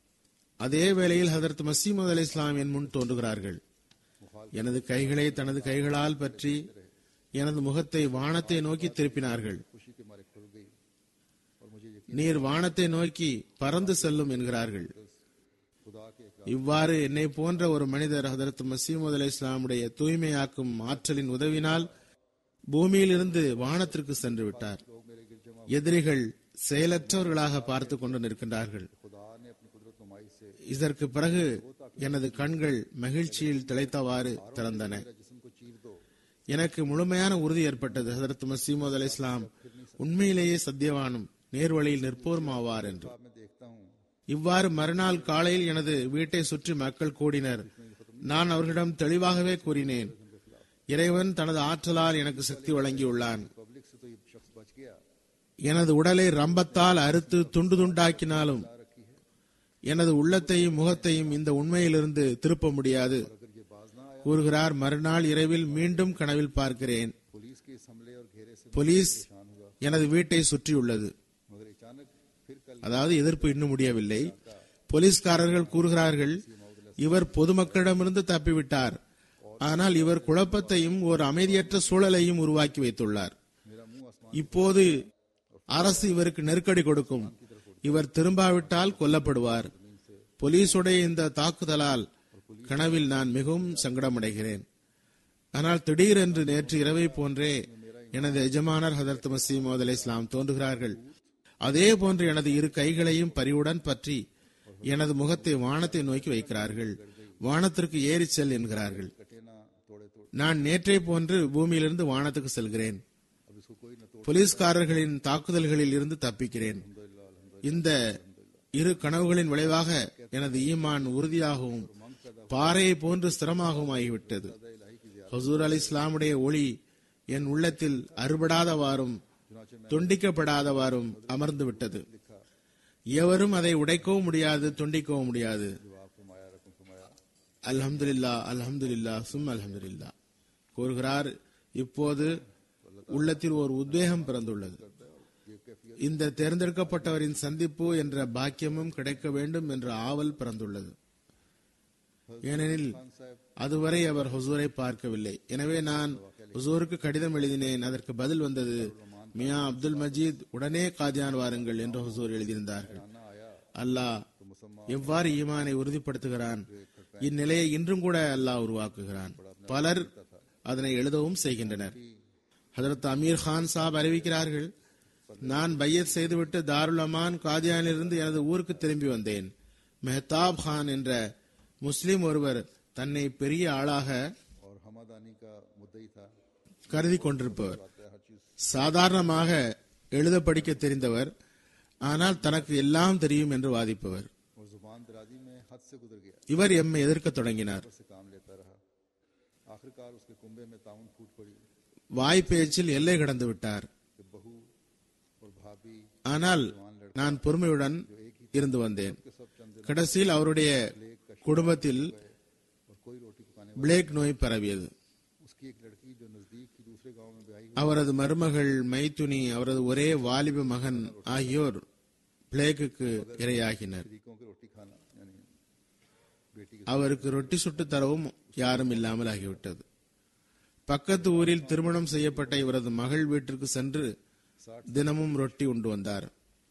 அதே வேளையில் ஹதரத் மசீமது அலி இஸ்லாம் என் முன் தோன்றுகிறார்கள் எனது கைகளை தனது கைகளால் பற்றி எனது முகத்தை வானத்தை நோக்கி திருப்பினார்கள் खुशी के मारे खुल गई और मुझे यकीन நீர் வானத்தை நோக்கி பறந்து செல்லும் என்கிறார்கள் खुदा के एक இவ்வாறு என்னை போன்ற ஒரு மனிதர் ஹதரத் மசீமது அலி இஸ்லாமுடைய தூய்மையாக்கும் ஆற்றலின் உதவினால் பூமியிலிருந்து வானத்திற்கு சென்று விட்டார் लोग मेरे गिर जमा எதிரிகள் செயலற்றவர்களாக பார்த்து கொண்டு நிற்கின்றார்கள் खुदा ने अपनी कुदरत नुमाई से இதற்கு பிறகு எனது கண்கள் மகிழ்ச்சியில் திளைத்தவாறு திறந்தன मेरा जिस्म को चीर दो எனக்கு முழுமையான உறுதி ஏற்பட்டது ஹதரத் மசீமது அலி இஸ்லாம் உண்மையிலேயே சத்தியவானும் நேர்வழியில் நிற்போரும் ஆவார் என்று अब मैं देखता हूँ இவ்வாறு மறுநாள் காலையில் எனது வீட்டை சுற்றி மக்கள் கூடினர் நான் அவர்களிடம் தெளிவாகவே கூறினேன் இறைவன் தனது ஆற்றலால் எனக்கு சக்தி வழங்கியுள்ளான் पब्लिक से तो ये शख्स बच गया எனது உடலை ரம்பத்தால் அறுத்து துண்டு துண்டாக்கினாலும் எனது உள்ளத்தையும் முகத்தையும் இந்த உண்மையிலிருந்து திருப்ப முடியாது अगर ये बाज ना आया கூறுகிறார் மறுநாள் இரவில் மீண்டும் கனவில் பார்க்கிறேன் पुलिस के इस हमले और घेरे से போலீஸ் परेशान हुआ எனது வீட்டை சுற்றியுள்ளது मगर अचानक फिर कल அதாவது எதிர்ப்பு இன்னும் முடியவில்லை போலீஸ்காரர்கள் கூறுகிறார்கள் இவர் பொதுமக்களிடமிருந்து தப்பிவிட்டார் ஆனால் இவர் குழப்பத்தையும் ஒரு அமைதியற்ற சூழலையும் உருவாக்கி வைத்துள்ளார் मेरा मुंह आसमान இப்போது அரசு இவருக்கு நெருக்கடி கொடுக்கும் இவர் திரும்பாவிட்டால் கொல்லப்படுவார் போலீசுடைய இந்த தாக்குதலால் கனவில் நான் மிகவும் சங்கடமடைகிறேன் ஆனால் திடீரென்று நேற்று இரவை போன்றே எனது எஜமானர் ஹதரத் மசீமது அலை இஸ்லாம் தோன்றுகிறார்கள் அதே போன்று எனது இரு கைகளையும் பரிவுடன் பற்றி எனது முகத்தை வானத்தை நோக்கி வைக்கிறார்கள் வானத்திற்கு ஏறிச் செல் என்கிறார்கள் कटेना तोड़े तोड़ நான் நேற்றை போன்று பூமியிலிருந்து வானத்துக்கு செல்கிறேன் अब इसको कोई न तोड़ போலீஸ்காரர்களின் தாக்குதல்களில் இருந்து தப்பிக்கிறேன் இந்த இரு கனவுகளின் விளைவாக எனது ஈமான் உறுதியாகவும் பாறையை போன்று ஸ்திரமாகவும் ஆகிவிட்டது ஹசூர் அலி இஸ்லாமுடைய ஒளி என் உள்ளத்தில் அறுபடாதவாறும் துண்டிக்கப்படாதவாறும் அமர்ந்து விட்டது எவரும் அதை உடைக்கவும் முடியாது துண்டிக்கவும் முடியாது அல்ஹம்துலில்லா அல்ஹம்துலில்லா சும் அல்ஹம்துலில்லா கூறுகிறார் இப்போது உள்ளத்தில் ஒரு உத்வேகம் பிறந்துள்ளது இந்த தேர்ந்தெடுக்கப்பட்டவரின் சந்திப்பு என்ற பாக்கியமும் கிடைக்க வேண்டும் என்ற ஆவல் பிறந்துள்ளது ஏனெனில் அதுவரை அவர் ஹுசூரை பார்க்கவில்லை எனவே நான் ஹுசூருக்கு கடிதம் எழுதினேன் அதற்கு பதில் வந்தது மியா அப்துல் மஜீத் உடனே காதியான் வாருங்கள் என்று ஹுசூர் எழுதியிருந்தார்கள் அல்லாஹ் எவ்வாறு ஈமானை உறுதிப்படுத்துகிறான் இந்நிலையை இன்றும் கூட அல்லாஹ் உருவாக்குகிறான் பலர் அதனை எழுதவும் செய்கின்றனர் ஹதரத் அமீர் கான் சாப் அறிவிக்கிறார்கள் நான் பையத் செய்துவிட்டு தாருல் அமான் காதியானிலிருந்து எனது ஊருக்கு திரும்பி வந்தேன் மெஹதாப் கான் என்ற முஸ்லிம் ஒருவர் தன்னை பெரிய ஆளாக और हमादानी का मुद्दई था கருதி கொண்டிருப்பவர் हर चीज சாதாரணமாக எழுத படிக்க தெரிந்தவர் ஆனால் தனக்கு எல்லாம் தெரியும் என்று வாதிப்பவர் और जुबान दराजी में हद से गुजर गया இவர் எம்மை எதிர்க்க தொடங்கினார் से काम लेता रहा आखिरकार उसके कुंबे में ताउन फूट पड़ी வாய் பேச்சில் எல்லை கடந்து விட்டார் कि बहू और भाभी ஆனால் நான் பொறுமையுடன் இருந்து வந்தேன் கடைசியில் அவருடைய குடும்பத்தில் और कोई रोटी पकाने பிளேக் நோய் பரவியது उसकी एक लड़की जो नजदीक ही दूसरे गांव में ब्याही அவரது மருமகள் மைத்துனி அவரது ஒரே வாலிப மகன் ஆகியோர் பிளேக்குக்கு இரையாகினர் शरीकों की रोटी खाना यानी बेटी के அவருக்கு ரொட்டி சுட்டு தரவும் யாரும் இல்லாமல் ஆகிவிட்டது பக்கத்து ஊரில் திருமணம் செய்யப்பட்ட இவரது மகள் வீட்டிற்கு சென்று தினமும் ரொட்டி உண்டு வந்தார்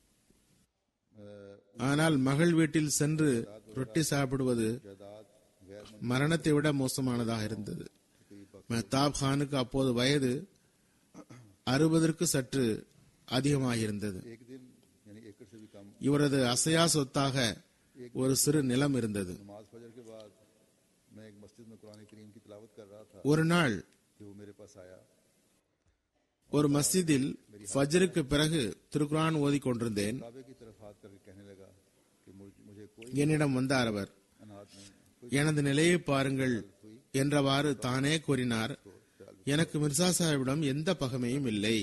ஆனால் மகள் வீட்டில் சென்று ரொட்டி சாப்பிடுவது जायदाद गैर மரணத்தை விட மோசமானதாக இருந்தது மெஹதாப் கானுக்கு அப்போது வயது அறுபதற்கு சற்று அதிகமாகியிருந்தது एक दिन यानी एकड़ से भी कम இவரது அசையா சொத்தாக ஒரு சிறு நிலம் இருந்தது नमाज फजर के बाद मैं एक मस्जिद में कुरान करीम की तिलावत कर रहा था ஒரு நாள் कि वो मेरे पास आया ஒரு மஸ்ஜிதில் ஃபஜ்ருக்கு பிறகு திருக்குரான் ஓதிக் கொண்டிருந்தேன் काबे की तरफ हाथ करके कहने लगा कि मुझ- मुझे कोई என்னிடம் வந்தார் அவர் अनाथ नहीं कोई எனது நிலையை பாருங்கள் என்றவாறு தானே கூறினார் எனக்கு மிர்சா சாஹிபிடம் எந்த பகமையும் இல்லை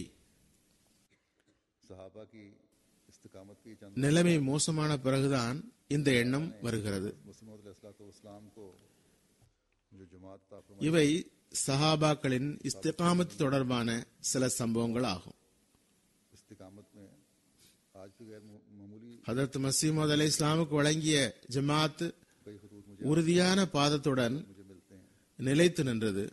सहाबा की इस्तकामत की चंद நிலைமை மோசமான பிறகுதான் இந்த எண்ணம் வருகிறது मुस्लिम को जो जमात था फरमाया, இவை சஹாபாக்களின் இஸ்திகாமத் தொடர்பான சில சம்பவங்கள் ஆகும் इस्तकामत में आज भी गैर मू- मामूली ஹதரத் மசீமது அலை இஸ்லாமுக்கு வழங்கிய ஜமாத் कई खतूत मुझे உறுதியான பாதத்துடன் मुझे मिलते हैं நிலைத்து நின்றது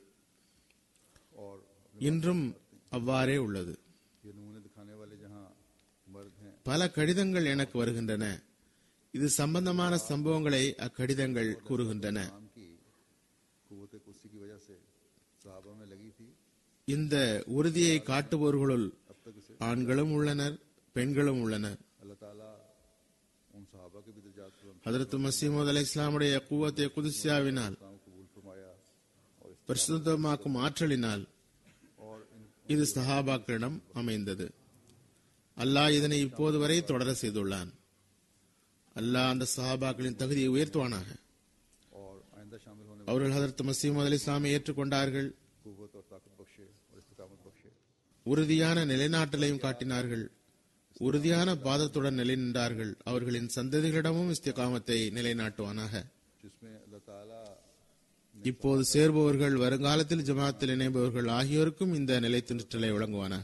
और இன்றும் அவ்வாறே உள்ளது ये नमूने दिखाने वाले जहाँ मर्द हैं பல கடிதங்கள் எனக்கு வருகின்றன இது சம்பந்தமான சம்பவங்களை அக்கடிதங்கள் கூறுகின்றன नाम की कुत कुर्सी की वजह से सहाबा में लगी थी இந்த உறுதியை காட்டுபவர்களுள் अब तक इसे ஆண்களும் உள்ளனர் பெண்களும் உள்ளனர் अल्लाह ताला उन सहाबा के भी दर्जात बुलंद ஹதரத் மசீமது அலை இஸ்லாமுடைய கூவத்தை குதிசியாவினால் इस्लाम को कबूल फरमाया और इस- பரிசுத்தமாக்கும் ஆற்றலினால் और इन இது சஹாபாக்களிடம் அமைந்தது அல்லாஹ் இதனை இப்போது வரை தொடர செய்துள்ளான் அல்லாஹ் அந்த சஹாபாக்களின் தகுதியை உயர்த்துவானாக और आइंदा शामिल होने அவர்கள் ஹதரத் மசீமது அலி இஸ்லாமை ஏற்றுக்கொண்டார்கள் कुत और ताकत बख्शे और इस्तकामत बख्शे உறுதியான நிலைநாட்டலையும் காட்டினார்கள் உறுதியான பாதத்துடன் நிலை நின்றார்கள் அவர்களின் சந்ததிகளிடமும் இஸ்திகாமத்தை நிலைநாட்டுவானாக जिसमें अल्लाह ताला இப்போது சேர்பவர்கள் வருங்காலத்தில் ஜமாத்தில் இணைபவர்கள் ஆகியோருக்கும் இந்த நிலைத்து நிற்றலை வழங்குவானாக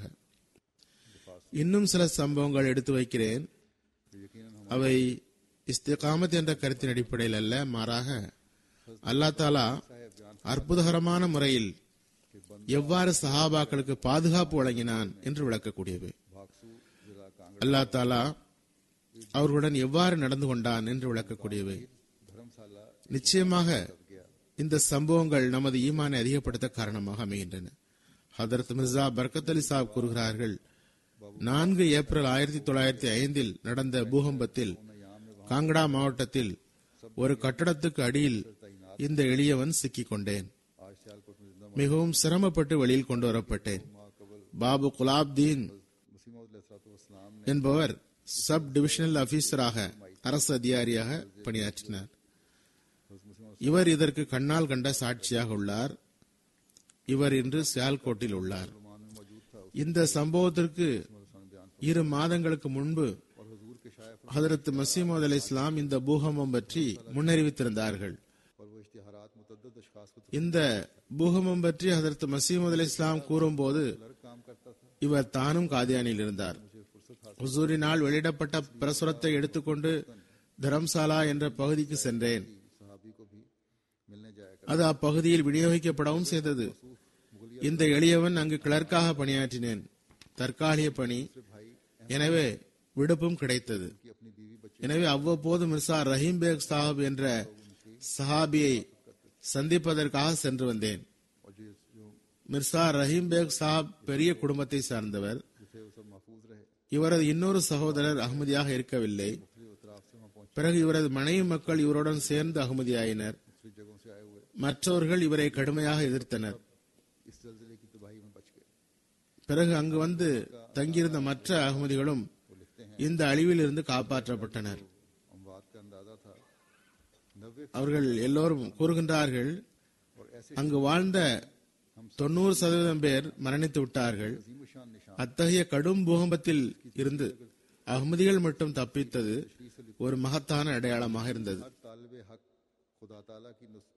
இன்னும் சில சம்பவங்கள் எடுத்து வைக்கிறேன் यकीनन हम அவை இஸ்திகாமத் என்ற கருத்தின் அடிப்படையில் அல்ல மாறாக அல்லா தாலா அற்புதகரமான முறையில் எவ்வாறு சஹாபாக்களுக்கு பாதுகாப்பு வழங்கினான் என்று விளக்கக்கூடியவை भागसू जिला कांगड़ा அல்லா தாலா அவர்களுடன் எவ்வாறு நடந்து கொண்டான் என்று விளக்கக்கூடியவை धर्मशाला நிச்சயமாக இந்த சம்பவங்கள் நமது ஈமானை அதிகப்படுத்த காரணமாக அமைகின்றன ஹதரத் மிர்சா பர்கத் அலி சாப் கூறுகிறார்கள் நான்கு ஏப்ரல் ஆயிரத்தி தொள்ளாயிரத்தி ஐந்தில் நடந்த பூகம்பத்தில் காங்கடா மாவட்டத்தில் ஒரு கட்டடத்துக்கு அடியில் இந்த எளியவன் சிக்கிக் கொண்டேன் आज सियालकोट में जिंदा மிகவும் சிரமப்பட்டு வெளியில் கொண்டு வரப்பட்டேன் பாபு குலாப்தீன் मुसीम वसलाम ने என்பவர் சப் டிவிஷனல் ஆபீசராக அரசு அதிகாரியாக பணியாற்றினார் இவர் இதற்கு கண்ணால் கண்ட சாட்சியாக உள்ளார் இவர் இன்று சியால்கோட்டில் உள்ளார் இந்த சம்பவத்திற்கு இரு மாதங்களுக்கு முன்பு और हजूर के शायद ஹதரத் மசீமது அலி இஸ்லாம் இந்த பூகம்பம் பற்றி முன்னறிவித்திருந்தார்கள் और वो इश्तिहारात मुतद अशखास को இந்த பூகம்பம் பற்றி ஹதரத் மசீமது அலி இஸ்லாம் கூறும்போது हर काम करता था இவர் தானும் காதியானில் இருந்தார் ஹுசூரினால் வெளியிடப்பட்ட பிரசுரத்தை எடுத்துக்கொண்டு தரம்சாலா என்ற பகுதிக்கு சென்றேன் सहाबी को भी मिलने जाएगा அது அப்பகுதியில் விநியோகிக்கப்படவும் செய்தது இந்த எளியவன் அங்கு கிளர்க்காக பணியாற்றினேன் தற்காலிக பணி எனவே விடுப்பும் கிடைத்தது कि अपनी बीवी बच्चे எனவே அவ்வப்போது மிர்சா ரஹீம் பேக் சாஹிப் என்ற சஹாபியை சந்திப்பதற்காக சென்று வந்தேன் और जो जो மிர்சா ரஹீம் பேக் சாஹிப் பெரிய குடும்பத்தை சார்ந்தவர் जिसे वो सब महफूज रहे இவரது இன்னொரு சகோதரர் அகமதியாக இருக்கவில்லை दूसरी तरफ से वहाँ पहुंचे பிறகு இவரது மனைவி மக்கள் இவருடன் சேர்ந்து அகமதியாயினர் दूसरी जगहों से आए हुए மற்றவர்கள் இவரை கடுமையாக எதிர்த்தனர் इस जल्जले की तबाही में बच गए பிறகு அங்கு வந்து தங்கியிருந்த மற்ற அகமதிகளும் वो लिखते हैं இந்த அழிவில் இருந்து காப்பாற்றப்பட்டனர் अमवात का अंदाजा था नब्बे அவர்கள் எல்லோரும் கூறுகின்றார்கள் और ऐसे அங்கு வாழ்ந்த தொண்ணூறு சதவீதம் பேர் மரணித்து விட்டார்கள் अजीमुशान निशान அத்தகைய கடும் பூகம்பத்தில் இருந்து அகமதிகள் மட்டும் தப்பித்தது ஒரு மகத்தான அடையாளமாக இருந்தது हर तालब हक खुदा ताला की नुस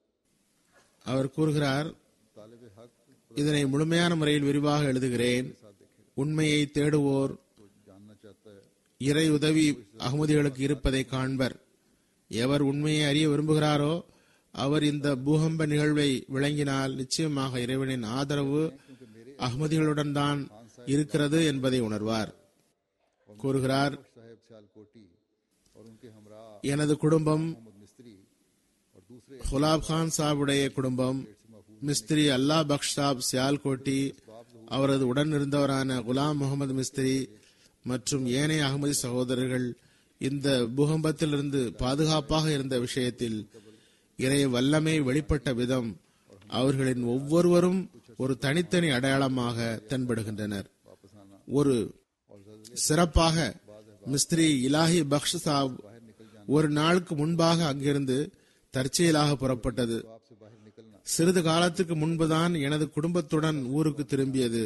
அவர் கூறுகிறார் तालब हक இதனை முழுமையான முறையில் விரிவாக எழுதுகிறேன் உண்மையை தேடுவோர் को जानना चाहता है இறை உதவி அகமதிகளுக்கு இருப்பதை காண்பர் எவர் உண்மையை அறிய விரும்புகிறாரோ அவர் இந்த பூகம்ப நிகழ்வை விளங்கினால் நிச்சயமாக இறைவனின் ஆதரவு அகமதிகளுடன் தான் இருக்கிறது என்பதை உணர்வார் கூறுகிறார் साहेब सियालकोटी और उनके हमरा எனது குடும்பம் मोहम्मद मिस्त्री और दूसरे குலாப் கான் சாபுடைய குடும்பம் மிஸ்திரி அல்லா பக்ஷ் சாப் சியால்கோட்டி அவரது உடன் இருந்தவரான குலாம் முகமது மிஸ்திரி மற்றும் ஏனைய அகமதி சகோதரர்கள் இந்த பூகம்பத்திலிருந்து பாதுகாப்பாக இருந்த விஷயத்தில் இறை வல்லமை வெளிப்பட்ட விதம் அவர்களின் ஒவ்வொருவரும் ஒரு தனித்தனி அடையாளமாக தென்படுகின்றனர் ஒரு சிறப்பாக மிஸ்திரி இலாஹி பக்ஷ் சாப் ஒரு நாளுக்கு முன்பாக அங்கிருந்து தற்செயலாக புறப்பட்டது आपसे बाहर निकलना சிறிது காலத்துக்கு முன்புதான் எனது குடும்பத்துடன் ஊருக்கு திரும்பியது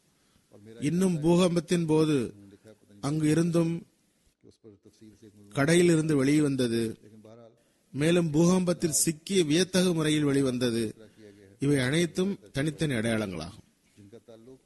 இன்னும் பூகம்பத்தின் போது அங்கு இருந்தும் कि उस पर तफसील से एक मजमून கடையில் இருந்து வெளியே வந்தது लेकिन बहरहाल மேலும் பூகம்பத்தில் சிக்கி வியத்தகு முறையில் வெளிவந்தது किया गया है இவை அனைத்தும் தனித்தனி அடையாளங்களாகும் जिनका ताल्लुक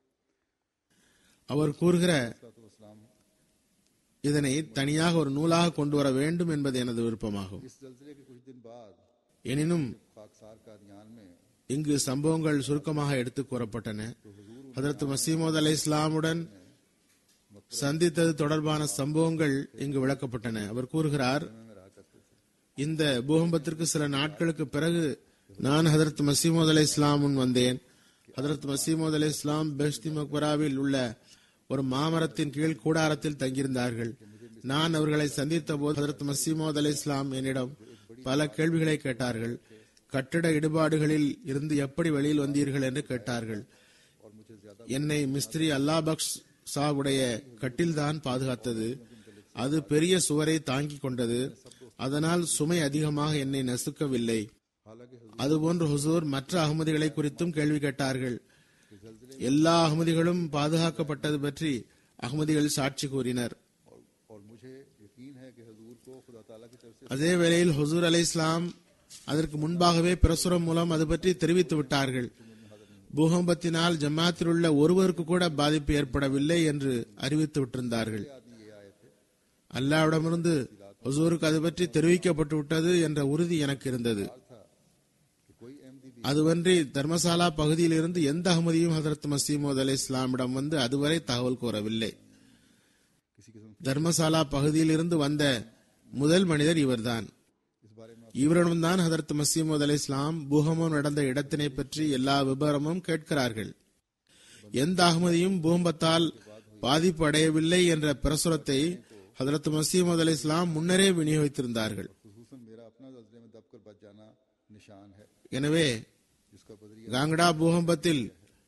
அவர் கூறுகிற इस्लाम இதனை தனியாக ஒரு நூலாக கொண்டு வர வேண்டும் என்பது எனது விருப்பமாகும் इस जल्जले के कुछ दिन बाद எனினும் खाकसार का न्यान में இங்கு சம்பவங்கள் சுருக்கமாக எடுத்துக் கூறப்பட்டன ஹதரத் மசீமோத் அலை இஸ்லாமுடன் சந்தித்தது தொடர்பான சம்பவங்கள் இங்கு விளக்கப்பட்டன அவர் கூறுகிறார் இந்த பூகம்பத்திற்கு சில நாட்களுக்கு பிறகு நான் ஹதரத் மசீமோத் அலை இஸ்லாம் முன் வந்தேன் ஹதரத் மசீமோத் அலை இஸ்லாம் பெஸ்தி மக்பராவில் உள்ள ஒரு மாமரத்தின் கீழ் கூடாரத்தில் தங்கியிருந்தார்கள் நான் அவர்களை சந்தித்த போது ஹதரத் மசீமோத் அலை இஸ்லாம் என்னிடம் பல கேள்விகளை கேட்டார்கள் கட்டிட இடுபாடுகளில் இருந்து எப்படி வெளியில் வந்தீர்கள் என்று கேட்டார்கள் என்னை மிஸ்திரி அல்லா பக்ஷ் சாவுடைய கட்டில்தான் பாதுகாத்தது அது பெரிய சுவரை தாங்கிக் கொண்டது அதனால் சுமை அதிகமாக என்னை நசுக்கவில்லை அதுபோன்று ஹுசூர் மற்ற அகமதிகளை குறித்தும் கேள்வி கேட்டார்கள் எல்லா அகமதிகளும் பாதுகாக்கப்பட்டது பற்றி அகமதிகள் சாட்சி கூறினர் और, और मुझे यकीन है कि हजूर को खुदा ताला की तरफ से அதே வேளையில் ஹுசூர் அலை இஸ்லாம் அதற்கு முன்பாகவே பிரசுரம் மூலம் அது பற்றி தெரிவித்து விட்டார்கள் பூகம்பத்தினால் ஜமாத்தில் உள்ள ஒருவருக்கு கூட பாதிப்பு ஏற்படவில்லை என்று அறிவித்து விட்டிருந்தார்கள் அல்லாவிடமிருந்து ஹுசூருக்கு அது பற்றி தெரிவிக்கப்பட்டு விட்டது என்ற உறுதி எனக்கு இருந்தது कि कोई अहमदी भी அதுவன்றி தர்மசாலா பகுதியில் இருந்து எந்த அகமதியும் ஹதரத் மசீமோத் அலை இஸ்லாமிடம் வந்து அதுவரை தகவல் கூறவில்லை किसी किस्म தர்மசாலா பகுதியில் இருந்து வந்த முதல் மனிதர் இவர்தான் इस बारे में இவரிடம் தான் ஹதரத் மசீமது அலி இஸ்லாம் பூகம்பம் நடந்த இடத்தினை பற்றி எல்லா விபரமும் கேட்கிறார்கள் எந்த அகமதியும் பூகம்பத்தால் பாதிப்பு அடையவில்லை என்ற பிரசுரத்தை ஹதரத் மசீமது அலி இஸ்லாம் முன்னரே விநியோகித்திருந்தார்கள் खसूसन मेरा अपना जल्जले में दबकर बच जाना निशान है எனவே जिसका बदरिया காங்கடா பூகம்பத்தில்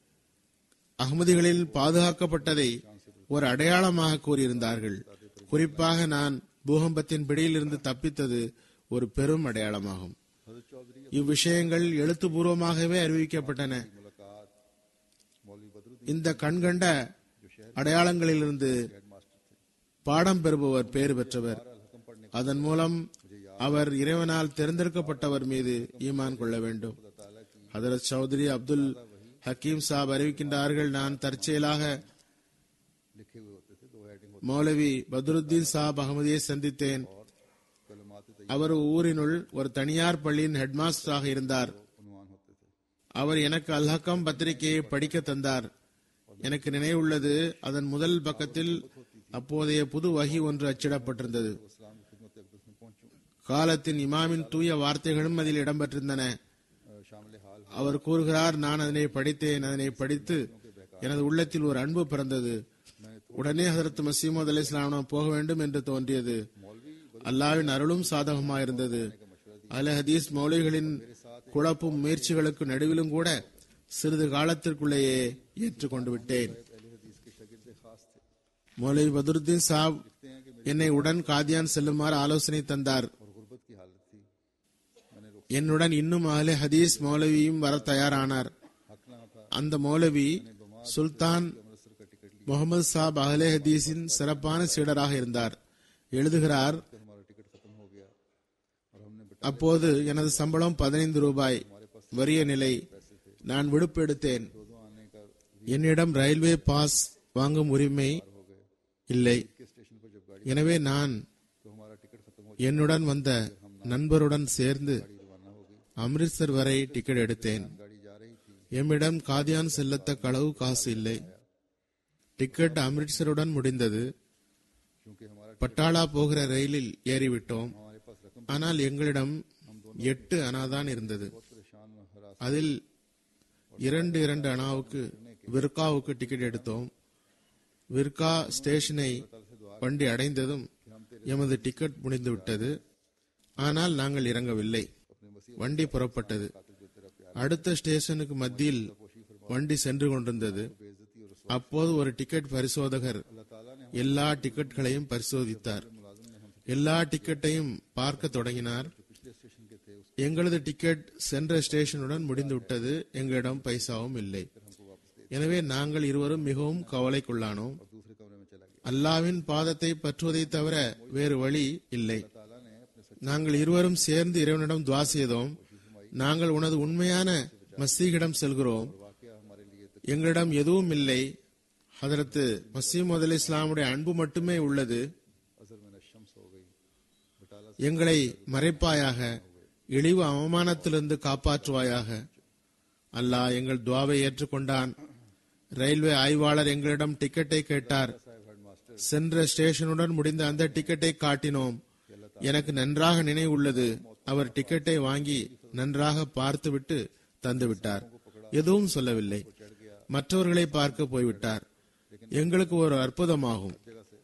அகமதிகளில் பாதுகாக்கப்பட்டதை ஒரு அடையாளமாக கூறியிருந்தார்கள் குறிப்பாக நான் பூகம்பத்தின் பிடியிலிருந்து தப்பித்தது ஒரு பெரும் அடையாளமாகும் हजरत चौधरी இவ்விஷயங்கள் எழுத்துப்பூர்வமாகவே அறிவிக்கப்பட்டன मुलाकात मौलवी बदरुद्दीन இந்த கண்கண்ட அடையாளங்களிலிருந்து பாடம் பெறுபவர் பேறு பெற்றவர் அதன் மூலம் அவர் இறைவனால் தேர்ந்தெடுக்கப்பட்டவர் மீது ஈமான் கொள்ள வேண்டும் ஹதரத் சௌத்ரி அப்துல் ஹக்கீம் சாப் அறிவிக்கின்றார்கள் நான் தற்செயலாக लिखे हुए होते थे दो हेडिंग மௌலவி பத்ருத்தீன் சாப் அகமதியை சந்தித்தேன் कलमात அவர் ஊரினுள் ஒரு தனியார் பள்ளியின் ஹெட்மாஸ்டராக இருந்தார் उनवान होते थे அவர் எனக்கு அல்ஹக்கம் பத்திரிகையை படிக்க தந்தார் எனக்கு நினைவுள்ளது அதன் முதல் பக்கத்தில் அப்போதைய புது வகி ஒன்று அச்சிடப்பட்டிருந்தது इस्लाम की खिदमत अकदस में पहुंचूं காலத்தின் இமாமின் தூய வார்த்தைகளும் அதில் இடம்பெற்றிருந்தன शामिल हाल அவர் கூறுகிறார் நான் அதனை படித்தேன் அதனை படித்து எனது உள்ளத்தில் ஒரு அன்பு பிறந்தது உடனே ஹதரத் மசீமது அலி இஸ்லாமிடம் போக வேண்டும் என்று தோன்றியது அல்லாவின் அருளும் சாதகமாயிருந்தது அல ஹதீஸ் மௌலிகளின் குழப்பும் முயற்சிகளுக்கு நடுவிலும் கூட சிறிது காலத்திற்குள்ளேயே ஏற்றுக்கொண்டு விட்டேன் மௌலவி பதுருத்தீன் சாப் என்னை உடன் காதியான் செல்லுமாறு ஆலோசனை தந்தார் और गुर्बत की हालत थी मैंने रुख என்னுடன் இன்னும் அஹ்லே ஹதீஸ் மௌலவியும் வர தயாரானார் हक ना था அந்த மௌலவி சுல்தான் अमृतसर का टिकट लिया முகமது சாப் அஹ்லே ஹதீஸின் சிறப்பான சீடராக இருந்தார் எழுதுகிறார் फिर हमारा टिकट खत्म हो गया और हमने बट- அப்போது எனது சம்பளம் பதினைந்து ரூபாய் வறிய நிலை நான் விடுப்பு எடுத்தேன் दो दो आने का என்னிடம் ரயில்வே பாஸ் வாங்கும் உரிமை हो गए இல்லை के स्टेशन पर जब गाड़ी எனவே நான் तो हमारा टिकट खत्म हो என்னுடன் வந்த நண்பருடன் சேர்ந்து गाड़ी रवाना हो गई அம்ரித்சர் வரை டிக்கெட் எடுத்தேன் गाड़ी जा रही थी எம்மிடம் காதியான் செல்லத்தக்க அளவு காசு இல்லை டிக்கெட் அம்ரிட்சருடன் முடிந்தது क्योंकि हमारा பட்டாளா போகிற ரயிலில் ஏறிவிட்டோம் हमारे पास रकम ஆனால் எங்களிடம் எட்டு அனாதான் இருந்தது बहुत परेशान में हरास அதில் இரண்டு இரண்டு அனாவுக்கு விர்காவுக்கு டிக்கெட் எடுத்தோம் விர்கா ஸ்டேஷனை வண்டி அடைந்ததும் எமது டிக்கெட் முடிந்து விட்டது ஆனால் நாங்கள் இறங்கவில்லை வண்டி புறப்பட்டது அடுத்த ஸ்டேஷனுக்கு மத்தியில் வண்டி சென்று கொண்டிருந்தது அப்போது ஒரு டிக்கெட் பரிசோதகர் எல்லா டிக்கெட்களையும் பரிசோதித்தார் எல்லா டிக்கெட்டையும் பார்க்க தொடங்கினார் पिछले स्टेशन के थे उस எங்களது டிக்கெட் சென்ற ஸ்டேஷனுடன் முடிந்து விட்டது எங்களிடம் பைசாவும் இல்லை எனவே நாங்கள் இருவரும் மிகவும் கவலைக்குள்ளானோம் दूसरे कमरे में चला गया அல்லாவின் பாதத்தை பற்றுவதை தவிர வேறு வழி இல்லை ताला ने अपने सच நாங்கள் இருவரும் சேர்ந்து இறைவனிடம் துவா செய்தோம் நாங்கள் உனது உண்மையான மசீகிடம் செல்கிறோம் वाकया हमारे लिए तो எங்களிடம் எதுவும் இல்லை ஹதரத்து மசீமது அலி இஸ்லாமுடைய அன்பு மட்டுமே உள்ளது अजर में शम्स हो गई बटाला எங்களை மறைப்பாயாக இழிவு அவமானத்திலிருந்து காப்பாற்றுவாயாக அல்லாஹ் எங்கள் துவாவை ஏற்றுக்கொண்டான் ரயில்வே ஆய்வாளர் எங்களிடம் டிக்கெட்டை கேட்டார் साहब हेड मास्टर சென்ற ஸ்டேஷனுடன் முடிந்த அந்த டிக்கெட்டை காட்டினோம் எனக்கு நன்றாக நினைவுள்ளது அவர் டிக்கெட்டை வாங்கி நன்றாக பார்த்துவிட்டு தந்து விட்டார் எதுவும் சொல்லவில்லை மற்றவர்களை பார்க்க போய்விட்டார் எங்களுக்கு ஒரு அற்புதமாகும்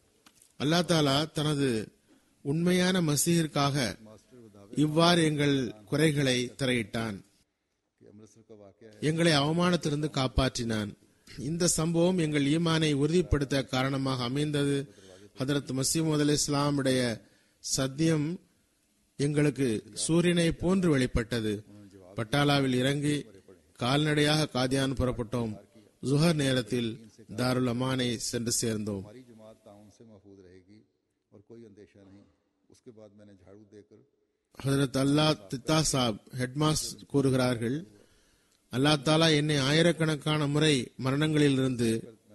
அல்லா தாலா தனது உண்மையான மசீகிற்காக இவ்வாறு எங்கள் குறைகளை திரையிட்டான் कि अमृतसर का वाकया है எங்களை அவமானத்திலிருந்து காப்பாற்றினான் இந்த சம்பவம் எங்கள் ஈமானை உறுதிப்படுத்த காரணமாக அமைந்தது ஹதரத் மசீமது அலி இஸ்லாமுடைய சத்தியம் எங்களுக்கு சூரியனை போன்று வெளிப்பட்டது பட்டாலாவில் இறங்கி கால்நடையாக காதியான் புறப்பட்டோம் ஜுஹர் நேரத்தில் தாருல் அமானை சென்று சேர்ந்தோம் हमारी जमात ताउन से महफूज रहेगी और कोई अंदेशा नहीं उसके बाद मैंने झाड़ू देकर ஹதரத் அல்லா தித்தா சாப் ஹெட்மாஸ்டர் கூறுகிறார்கள் அல்லா தாலா என்னை ஆயிரக்கணக்கான முறை மரணங்களிலிருந்து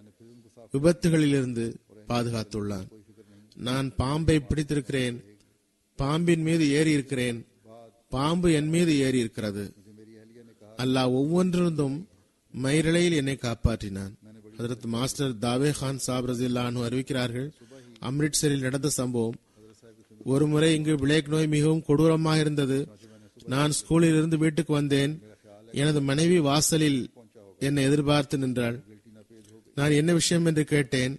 விபத்துகளிலிருந்து பாதுகாத்துள்ளான் நான் பாம்பை பிடித்திருக்கிறேன் பாம்பின் மீது ஏறி இருக்கிறேன் பாம்பு என் மீது ஏறி இருக்கிறது அல்லாஹ் ஒவ்வொன்றிருந்தும் மயிரிழையில் என்னை காப்பாற்றினான் ஹதரத் மாஸ்டர் தாவே கான் சாப் ரசில்லானு அறிவிக்கிறார்கள் அம்ரிட்சரில் நடந்த சம்பவம் ஒரு முறை இங்கு பிளேக் நோய் மிகவும் கொடூரமாக இருந்தது நான் ஸ்கூலில் இருந்து வீட்டுக்கு வந்தேன் எனது மனைவி வாசலில் என்னை எதிர்பார்த்து நின்றாள் நான் என்ன விஷயம் என்று கேட்டேன்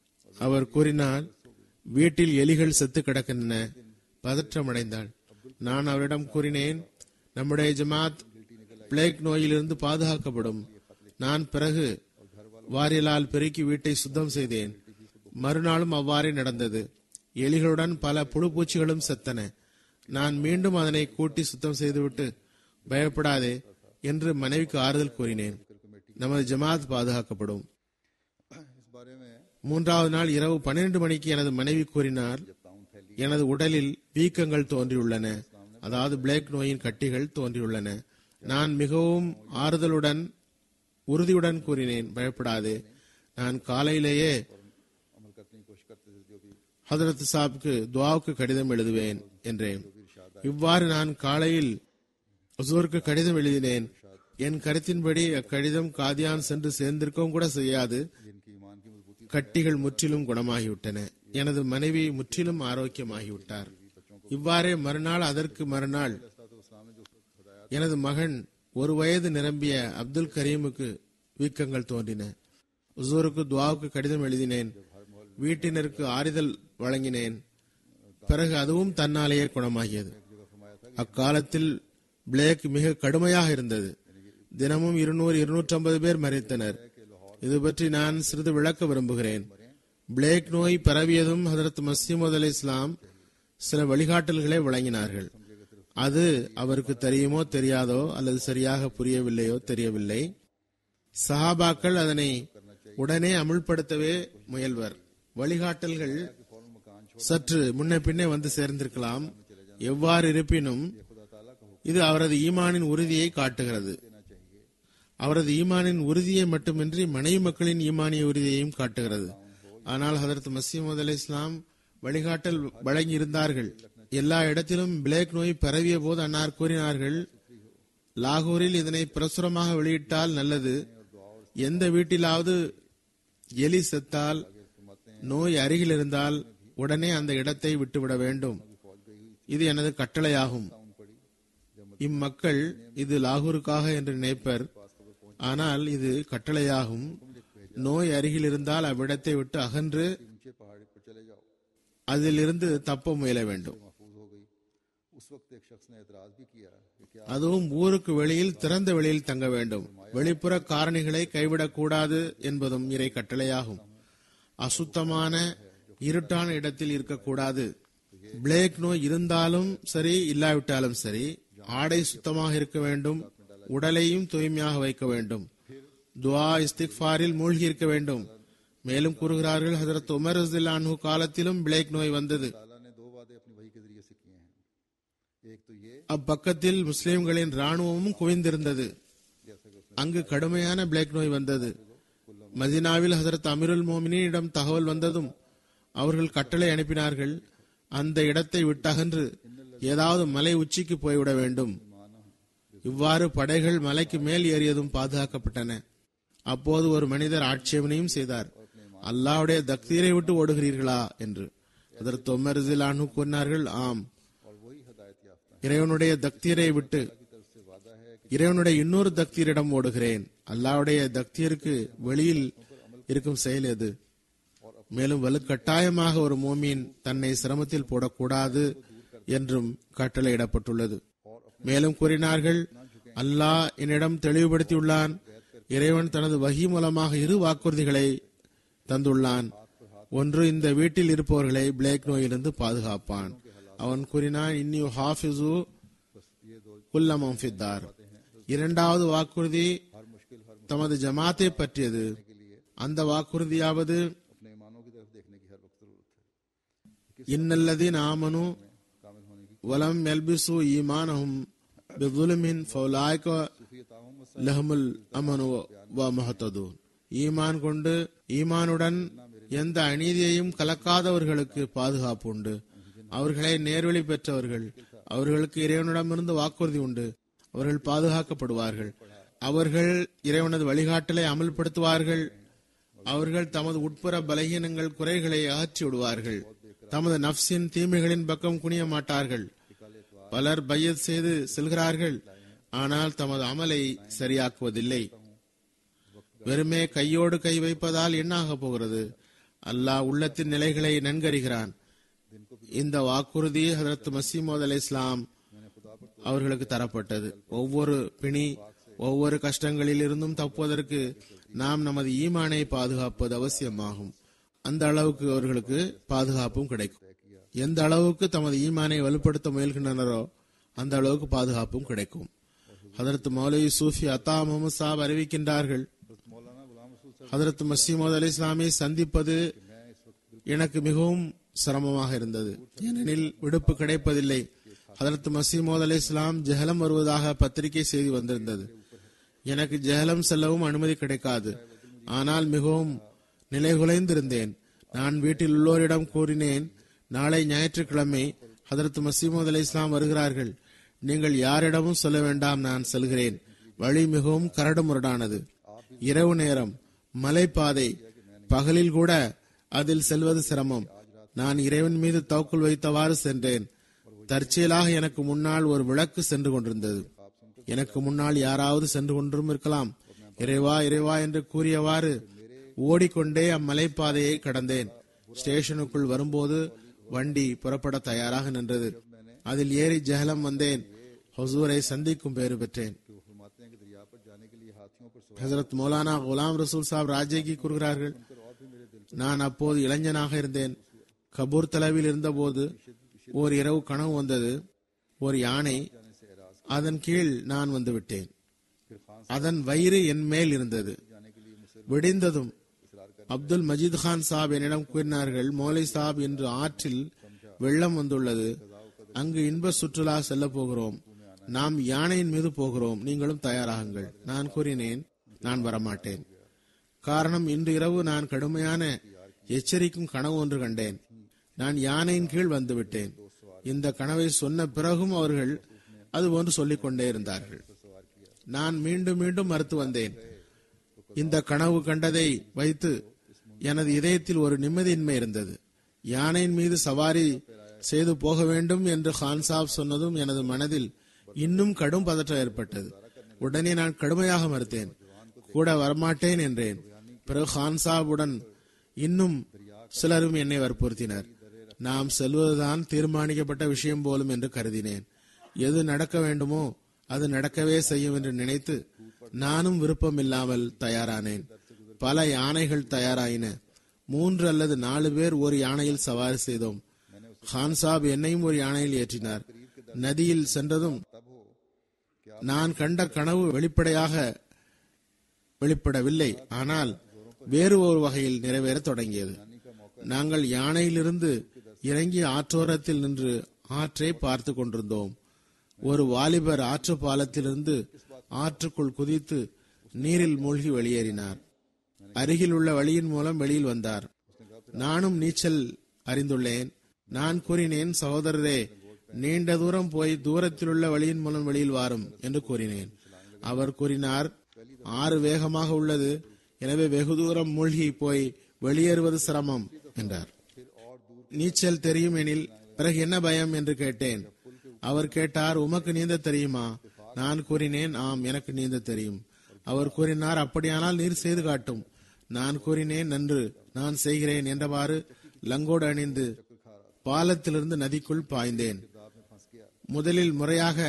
அவர் கூறினார் வீட்டில் எலிகள் செத்து கிடக்கின்றன பதற்றமடைந்தாள் நான் அவரிடம் கூறினேன் நம்முடைய ஜமாத் பிளேக் நோயிலிருந்து பாதுகாக்கப்படும் நான் பிறகு வாரியலால் பெருக்கி வீட்டை சுத்தம் செய்தேன் மறுநாளும் அவ்வாறே நடந்தது எலிகளுடன் பல புழுப்பூச்சிகளும் செத்தன நான் மீண்டும் அதனை கூட்டி சுத்தம் செய்துவிட்டு பயப்படாதே என்று மனைவிக்கு ஆறுதல் கூறினேன் நமது ஜமாத் பாதுகாக்கப்படும் बारे में மூன்றாவது நாள் இரவு பன்னிரண்டு மணிக்கு எனது மனைவி கூறினார் ताउन फैली எனது உடலில் வீக்கங்கள் தோன்றியுள்ளன அதாவது பிளேக் நோயின் கட்டிகள் தோன்றியுள்ளன நான் மிகவும் ஆறுதலுடன் உறுதியுடன் கூறினேன் பயப்படாதே நான் காலையிலேயே अमल करने की कोशिश करते थे जो भी ஹதரத் சாப்க்கு துவாவுக்கு கடிதம் எழுதுவேன் என்றேன் இவ்வாறு நான் காலையில் ஹுசூருக்கு கடிதம் எழுதினேன் என் கருத்தின்படி அக்கடிதம் காதியான் சென்று சேர்ந்திருக்கவும் கூட செய்யாது जिनकी ईमान की मजबूती கட்டிகள் முற்றிலும் குணமாகிவிட்டன எனது மனைவி முற்றிலும் ஆரோக்கியமாகிவிட்டார் இவ்வாறே மறுநாள் அதற்கு மறுநாள் எனது மகன் ஒரு வயது நிரம்பிய அப்துல் கரீமுக்கு வீக்கங்கள் தோன்றின உசூருக்கு துவாவுக்கு கடிதம் எழுதினேன் வீட்டினருக்கு ஆறுதல் வழங்கினேன் பிறகு அதுவும் தன்னாலேயே குணமாகியது அக்காலத்தில் பிளேக் மிக கடுமையாக இருந்தது தினமும் இருநூறு இருநூற்றம்பது பேர் மறைத்தனர் இது பற்றி நான் சிறிது விளக்க விரும்புகிறேன் பிளேக் நோய் பரவியதும் ஹதரத் மசீமது அலி இஸ்லாம் சில வழிகாட்டல்களை வழங்கினார்கள் அது அவருக்கு தெரியுமோ தெரியாதோ அல்லது சரியாக புரியவில்லையோ தெரியவில்லை சஹாபாக்கள் அதனை உடனே அமுல்படுத்தவே முயல்வர் வழிகாட்டல்கள் சற்று முன்ன பின்னே வந்து சேர்ந்திருக்கலாம் எவ்வாறு இருப்பினும் இது அவரது ஈமானின் உறுதியை காட்டுகிறது அவரது ஈமானின் உறுதியை மட்டுமின்றி மனைவி மக்களின் ஈமானிய உறுதியையும் காட்டுகிறது ஆனால் ஹதரத் மசீமது அலி இஸ்லாம் வழிகாட்டல் வழங்கி இருந்தார்கள் எல்லா இடத்திலும் பிளேக் நோய் பரவிய போது அன்னார் கூறினார்கள் லாகூரில் இதனை பிரசுரமாக வெளியிட்டால் நல்லது எந்த வீட்டிலாவது எலி செத்தால் நோய் அருகில் இருந்தால் உடனே அந்த இடத்தை விட்டுவிட வேண்டும் இது எனது கட்டளையாகும் இம்மக்கள் இது லாகூருக்காக என்று நினைப்பர் ஆனால் இது கட்டளையாகும் நோய் அருகில் இருந்தால் அவ்விடத்தை விட்டு அகன்று ऊंचे पहाड़ी पर चले जाओ அதிலிருந்து தப்ப முயல வேண்டும் महफूज हो गई उस वक्त एक शख्स ने एतराज भी किया कि क्या அதுவும் ஊருக்கு வெளியில் திறந்த வெளியில் தங்க வேண்டும் வெளிப்புற காரணிகளை கைவிடக்கூடாது என்பதும் இறை கட்டளையாகும் அசுத்தமான இருட்டான இடத்தில் இருக்கக்கூடாது பிளேக் நோய் இருந்தாலும் சரி இல்லாவிட்டாலும் சரி ஆடை சுத்தமாக இருக்க வேண்டும் உடலையும் தூய்மையாக வைக்க வேண்டும் துவா இஸ்திக்ஃபாரில் மூழ்கி இருக்க வேண்டும் மேலும் கூறுகிறார்கள் ஹசரத் உமர் ரஸியல்லாஹு காலத்திலும் பிளேக் நோய் வந்தது ताला ने दो वादे अपनी वही के जरिए से किए हैं एक तो ये அப்பக்கத்தில் முஸ்லிம்களின் ராணுவமும் குவிந்திருந்தது அங்கு கடுமையான பிளேக் நோய் வந்தது மதினாவில் ஹசரத் அமீருல் மோமினியிடம் தகவல் வந்ததும் அவர்கள் கட்டளை அனுப்பினார்கள் அந்த இடத்தை விட்டகன்று ஏதாவது மலை உச்சிக்கு போய்விட வேண்டும் இவ்வாறு படைகள் மலைக்கு மேல் ஏறியதும் பாதுகாக்கப்பட்டன அப்போது ஒரு மனிதர் ஆட்சேபனையும் செய்தார் அல்லாவுடைய தக்தீரை விட்டு ஓடுகிறீர்களா என்று அதற்கு உமர் ரஸியல்லாஹு கூறினார்கள் ஆம் और वही हदायत याफ्ता இறைவனுடைய தக்தீரை விட்டு இறைவனுடைய இன்னொரு தக்தீரிடம் ஓடுகிறேன் அல்லாவுடைய தக்தீருக்கு வெளியில் இருக்கும் செயல் எது மேலும் வலுக்கட்டாயமாக ஒரு மோமீன் தன்னை சிரமத்தில் போடக்கூடாது என்றும் கட்டளையிடப்பட்டுள்ளது மேலும் கூறினார்கள் அல்லாஹ் என்னிடம் தெளிவுபடுத்தியுள்ளான் இறைவன் தனது வகி மூலமாக இரு வாக்குறுதிகளை தந்துள்ளான் ஒன்று இந்த வீட்டில் இருப்பவர்களை பிளேக் நோயிலிருந்து பாதுகாப்பான் அவன் கூறினான் இன்னி ஹாஃபிசு குல்லமம் ஃபித்தார் இரண்டாவது வாக்குறுதி தமது ஜமாத்தை பற்றியது அந்த வாக்குறுதியாவது अपने ईमानों की तरफ देखने की हर वक्त जरूरत है இன்னல்லதீன் ஆமனு कामिल होने की வலம் எல்பிசு ஈமானஹும் பிதுலுமின் ஃபௌலாய்க லஹமுல் அமனு வ முஹத்ததூன் ஈமான் கொண்டு ஈமானுடன் எந்த அநீதியையும் கலக்காதவர்களுக்கு பாதுகாப்பு உண்டு அவர்களே நேர்வழி பெற்றவர்கள் அவர்களுக்கு இறைவனிடமிருந்து வாக்குறுதி உண்டு அவர்கள் பாதுகாக்கப்படுவார்கள் அவர்கள் இறைவனது வழிகாட்டலை அமல்படுத்துவார்கள் அவர்கள் தமது உட்புற பலகீனங்கள் குறைகளை அகற்றி விடுவார்கள் தமது நப்சின் தீமைகளின் பக்கம் குனிய மாட்டார்கள் பலர் பையத் செய்து செல்கிறார்கள் ஆனால் தமது அமலை சரியாக்குவதில்லை வெறுமே கையோடு கை வைப்பதால் என்னாக போகிறது அல்லாஹ் உள்ளத்தின் நிலைகளை நன்கறிகிறான் இந்த வாக்குறுதி ஹதரத் மசீமோத் அலை இஸ்லாம் அவர்களுக்கு தரப்பட்டது ஒவ்வொரு பிணி ஒவ்வொரு கஷ்டங்களில் இருந்தும் தப்புவதற்கு நாம் நமது ஈமானை பாதுகாப்பது அவசியமாகும் அந்த அளவுக்கு அவர்களுக்கு பாதுகாப்பும் கிடைக்கும் எந்த அளவுக்கு தமது ஈமானை வலுப்படுத்த முயல்கின்றனரோ அந்த அளவுக்கு பாதுகாப்பும் கிடைக்கும் ஹதரத் மௌலவி சூஃபி அத்தா முகமது சாப் அறிவிக்கின்றார்கள் मौलाना गुलाम रसूल ஹதரத் மசீமது அலி இஸ்லாமை சந்திப்பது எனக்கு மிகவும் சிரமமாக இருந்தது ஏனெனில் விடுப்பு கிடைப்பதில்லை ஹதரத் மசீமோத் அலி இஸ்லாம் ஜெஹலம் வருவதாக பத்திரிகை செய்தி வந்திருந்தது எனக்கு ஜெஹலம் செல்லவும் அனுமதி கிடைக்காது ஆனால் மிகவும் நிலைகுலைந்திருந்தேன் நான் வீட்டில் உள்ளோரிடம் கூறினேன் நாளை ஞாயிற்றுக்கிழமை ஹதரத் மசீமோத் அலி இஸ்லாம் வருகிறார்கள் நீங்கள் யாரிடமும் சொல்ல வேண்டாம் நான் செல்கிறேன் வழி மிகவும் கரடு முரடானது இரவு நேரம் மலைப்பாதை பகலில் கூட அதில் செல்வது சிரமம் நான் இறைவன் மீது தவக்குள் வைத்தவாறு சென்றேன் தற்செயலாக எனக்கு முன்னால் ஒரு விளக்கு சென்று கொண்டிருந்தது எனக்கு முன்னால் யாராவது சென்று கொண்டும் இருக்கலாம் இறைவா இறைவா என்று கூறியவாறு ஓடிக்கொண்டே அம்மலைப்பாதையை கடந்தேன் ஸ்டேஷனுக்குள் வரும்போது வண்டி புறப்பட தயாராக நின்றது அதில் ஏறி ஜஹலம் வந்தேன் ஹசூரை சந்திக்கும் பேறு பெற்றேன் फरमाते हैं कि दरिया पर जाने के लिए हाथियों पर सवार ஹசரத் மௌலானா குலாம் ரசூல் சாப் ராஜேகி கூறுகிறார்கள் நான் அப்போது இளைஞனாக இருந்தேன் கபூர் தலவில் இருந்தபோது ஓர் இரவு கனவு வந்தது ஒரு யானை அதன் கீழ் நான் வந்து விட்டேன் அதன் வயிறு என் மேல் இருந்தது விடிந்ததும் அப்துல் மஜீத் கான் சாப் என்னிடம் கூறினார்கள் மௌலை சாப் இன்று ஆற்றில் வெள்ளம் வந்துள்ளது அங்கு இன்ப சுற்றுலா செல்ல போகிறோம் நாம் யானையின் மீது போகிறோம் நீங்களும் தயாராகுங்கள் நான் கூறினேன் நான் வரமாட்டேன் காரணம் இன்று இரவு நான் கடுமையான எச்சரிக்கும் கனவு ஒன்று கண்டேன் நான் யானையின் கீழ் வந்து விட்டேன் இந்த கனவை சொன்ன பிறகும் அவர்கள் அது ஒன்று சொல்லிக் கொண்டே இருந்தார்கள் நான் மீண்டும் மீண்டும் மறுத்து வந்தேன் இந்த கனவு கண்டதை வைத்து எனது இதயத்தில் ஒரு நிம்மதியின்மை இருந்தது யானையின் மீது சவாரி செய்து போக வேண்டும் என்று கான் சாப் சொன்னதும் எனது மனதில் இன்னும் கடும் பதற்றம் ஏற்பட்டது உடனே நான் கடுமையாக மறுத்தேன் கூட வரமாட்டேன் என்றேன் பிறகு கான் சாபுடன் இன்னும் சிலரும் என்னை வற்புறுத்தினர் நாம் செல்வதுதான் தீர்மானிக்கப்பட்ட விஷயம் போலும் என்று கருதினேன் எது நடக்க வேண்டுமோ அது நடக்கவே செய்யும் என்று நினைத்து நானும் விருப்பமில்லாமல் தயாரானேன் பல யானைகள் தயாராயின மூன்று அல்லது நாலு பேர் ஒரு யானையில் சவாரி செய்தோம் கான் சாப் என்னையும் ஒரு யானையில் ஏற்றினார் நதியில் சென்றதும் நான் கண்ட கனவு வெளிப்படையாக வெளிப்படவில்லை ஆனால் வேறு ஒரு வகையில் நிறைவேறத் தொடங்கியது நாங்கள் யானையிலிருந்து இறங்கி ஆற்றோரத்தில் நின்று ஆற்றை பார்த்து கொண்டிருந்தோம் ஒரு வாலிபர் ஆற்று பாலத்திலிருந்து ஆற்றுக்குள் குதித்து நீரில் மூழ்கி வெளியேறினார் அருகில் உள்ள வழியின் மூலம் வெளியில் வந்தார் நானும் நீச்சல் அறிந்துள்ளேன் நான் கூறினேன் சகோதரரே நீண்ட தூரம் போய் தூரத்தில் உள்ள வழியின் மூலம் வெளியில் வாரும் என்று கூறினேன் அவர் கூறினார் ஆறு வேகமாக உள்ளது எனவே வெகு தூரம் மூழ்கி போய் வெளியேறுவது சிரமம் என்றார் நீச்சல் தெரியும் எனில் பிறகு என்ன பயம் என்று கேட்டேன் அவர் கேட்டார் உமக்கு நீந்த தெரியுமா நான் கூறினேன் ஆம் எனக்கு நீந்த தெரியும் அவர் கூறினார் அப்படியானால் நீர் செய்து காட்டும் நான் கூறினேன் நன்று நான் செய்கிறேன் என்றவாறு லங்கோடு அணிந்து பாலத்திலிருந்து நதிக்குள் பாய்ந்தேன் முதலில் முறையாக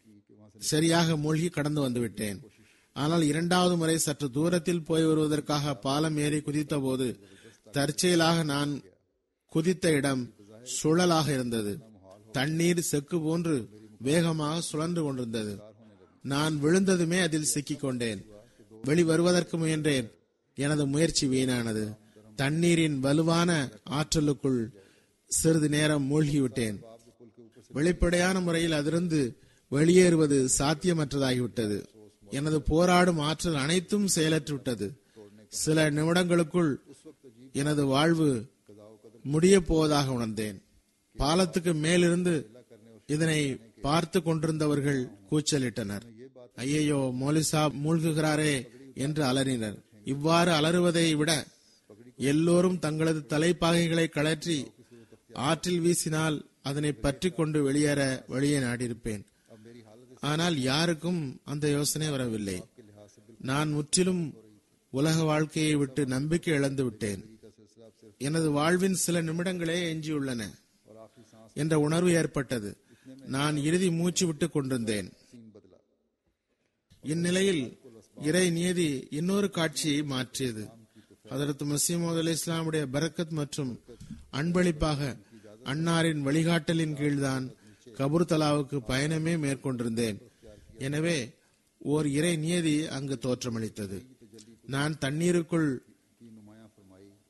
சரியாக மூழ்கி கடந்து வந்துவிட்டேன் ஆனால் இரண்டாவது முறை சற்று தூரத்தில் போய் வருவதற்காக பாலம் ஏறி குதித்த போது தற்செயலாக நான் குதித்த இடம் சுழலாக இருந்தது தண்ணீர் செக்கு போன்று வேகமாக சுழன்று கொண்டிருந்தது நான் விழுந்ததுமே அதில் சிக்கிக் கொண்டேன் வெளிவருவதற்கு முயன்றேன் எனது முயற்சி வீணானது தண்ணீரின் வலுவான ஆற்றலுக்குள் சிறிது நேரம் மூழ்கிவிட்டேன் வெளிப்படையான முறையில் அதிலிருந்து வெளியேறுவது சாத்தியமற்றதாகிவிட்டது எனது போராடும் ஆற்றல் அனைத்தும் செயலற்று விட்டது சில நிமிடங்களுக்குள் எனது வாழ்வு முடிய போவதாக உணர்ந்தேன் பாலத்துக்கு மேலிருந்து இதனை பார்த்து கொண்டிருந்தவர்கள் கூச்சலிட்டனர் ஐயையோ மோலிசா மூழ்குகிறாரே என்று அலறினர் இவ்வாறு அலறுவதை விட எல்லோரும் தங்களது தலைப்பாகைகளை கழற்றி ஆற்றில் வீசினால் அதனை பற்றி கொண்டு வெளியேற வழியை நாடியிருப்பேன் ஆனால் யாருக்கும் அந்த யோசனை வரவில்லை நான் முற்றிலும் உலக வாழ்க்கையை விட்டு நம்பிக்கை இழந்து விட்டேன் எனது வாழ்வின் சில நிமிடங்களே எஞ்சியுள்ளன என்ற உணர்வு ஏற்பட்டது நான் இறுதி மூச்சு விட்டுக் கொண்டிருந்தேன் இந்நிலையில் இறை நியதி இன்னொரு காட்சியை மாற்றியது அதற்கு மசீமோத் அலி இஸ்லாமுடைய பரக்கத் மற்றும் அன்பளிப்பாக அன்னாரின் வழிகாட்டலின் கீழ்தான் கபூர்தலாவுக்கு பயணமே மேற்கொண்டிருந்தேன் எனவே ஓர் இறை நியதி அங்கு தோற்றமளித்தது நான் தண்ணீருக்குள்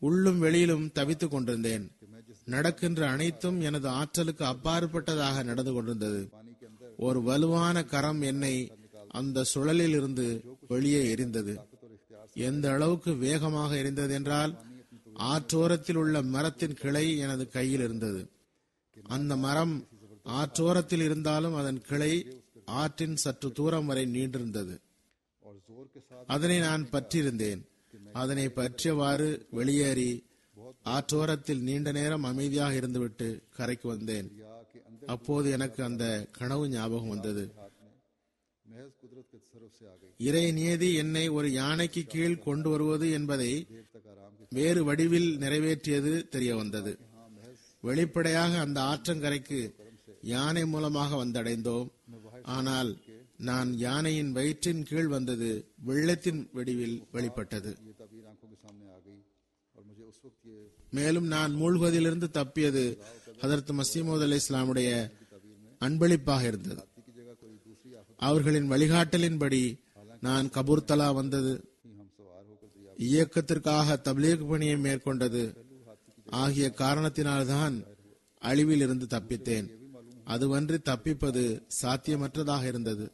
உள்ளும் வெளியிலும் தவித்துக் கொண்டிருந்தேன் நடக்கின்ற அனைத்தும் எனது ஆற்றலுக்கு அப்பாற்பட்டதாக நடந்து கொண்டிருந்தது ஒரு வலுவான கரம் என்னை அந்த சுழலில் இருந்து வெளியே எரிந்தது எந்த அளவுக்கு வேகமாக எரிந்தது என்றால் ஆற்றோரத்தில் உள்ள மரத்தின் கிளை எனது கையில் இருந்தது அந்த மரம் ஆற்றோரத்தில் இருந்தாலும் அதன் கிளை ஆற்றின் சற்று தூரம் வரை நீண்டிருந்தது அதனை நான் பற்றியிருந்தேன் அதனை பற்றியவாறு வெளியேறி ஆற்றோரத்தில் நீண்ட நேரம் அமைதியாக இருந்துவிட்டு கரைக்கு வந்தேன் அப்போது எனக்கு அந்த கனவு ஞாபகம் வந்தது महज कुदरत के तरफ से आ गई இறை நியதி என்னை ஒரு யானைக்கு கீழ் கொண்டு வருவது என்பதை வேறு வடிவில் நிறைவேற்றியது தெரிய வந்தது வெளிப்படையாக அந்த ஆற்றங்கரைக்கு யானை மூலமாக வந்தடைந்தோம் ஆனால் நான் யானையின் வயிற்றின் கீழ் வந்தது வெள்ளத்தின் வடிவில் வெளிப்பட்டது ये तबीर आंखों के सामने आ गई और मुझे उस वक्त ये மேலும் நான் மூழ்குவதிலிருந்து தப்பியது ஹதரத் மசீமோத் அலி இஸ்லாமுடைய அன்பளிப்பாக இருந்தது அவர்களின் வழிகாட்டலின்படி நான் கபூர்தலா வந்தது हम सवार होकर दरिया இயக்கத்திற்காக தப்லீக் பணியை மேற்கொண்டது ஆகிய காரணத்தினால்தான் அழிவில் இருந்து தப்பித்தேன் அதுவன்றி தப்பிப்பது சாத்தியமற்றதாக இருந்தது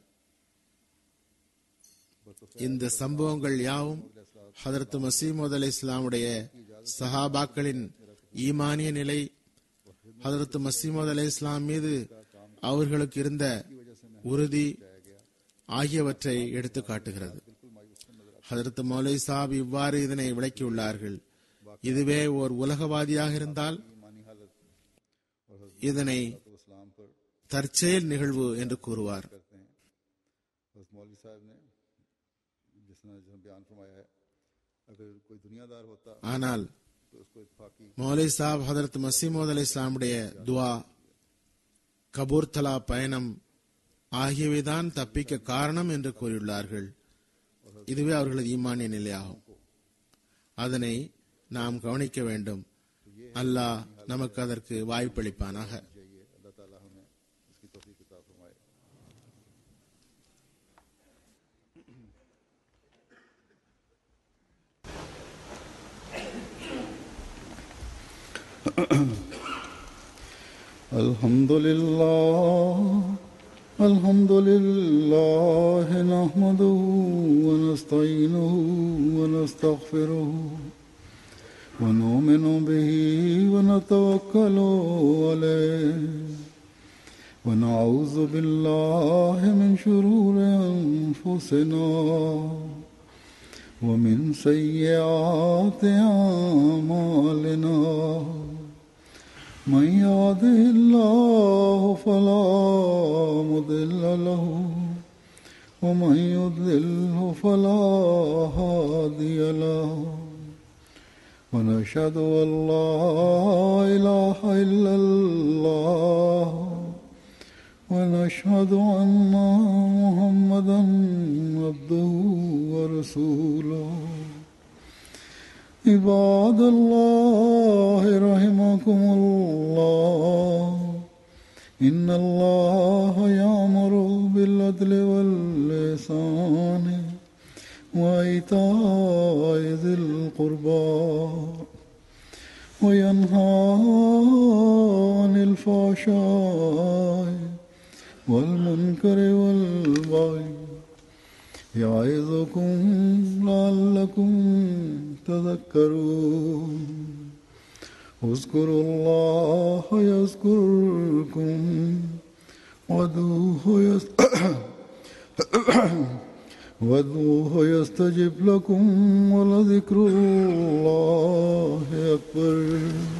இந்த சம்பவங்கள் யாவும் ஹதரத் மசீமோத் அலி இஸ்லாமுடைய சஹாபாக்களின் ஈமானிய நிலை ஹதரத் மசீமோத் அலி இஸ்லாம் மீது அவர்களுக்கு இருந்த உறுதி ஆகியவற்றை எடுத்து காட்டுகிறது ஹதரத் மௌலை சாப் இவ்வாறு இதனை விளக்கியுள்ளார்கள் இதுவே ஓர் உலகவாதியாக இருந்தால் இதனை तो इस्लाम पर தற்செயல் நிகழ்வு என்று கூறுவார் करते हैं बस मौलवी साहब ने जिसने जिसने बयान फरमाया है अगर कोई दुनियादार होता ஆனால் तो उसको इतफाकी மௌலை சாப் ஹதரத் மசீமோத் அலி இஸ்லாமுடைய துவா கபூர்தலா பயணம் ஆகியவைதான் தப்பிக்க காரணம் என்று கூறியுள்ளார்கள் இதுவே அவர்களது ஈமானிய நிலையாகும் அதனை நாம் கவனிக்க வேண்டும் அல்லாஹ் நமக்கு அதற்கு வாய்ப்பளிப்பானாக चाहिए अल्लाह ताला हमें इसकी तौफीक अता फरमाए الحمد لله الحمد لله نحمده ونستعينه ونستغفره ونؤمن به ونتوكل عليه ونعوذ بالله من شرور أنفسنا ومن سيئات أعمالنا من يهده الله فلا مضل له ومن يضلله فلا هادي له ونشهد أن لا إله إلا الله ونشهد أن محمدا عبده ورسوله عباد الله رحمكم الله إن الله يأمر بالعدل واللسان وإيتاء ذي القربى وينهى عن الفحشاء والمنكر والبغي يعظكم لعلكم تذكرون اذكروا الله يذكركم وادعوه يس- وادعوه يستجب لكم ولذكر الله أكبر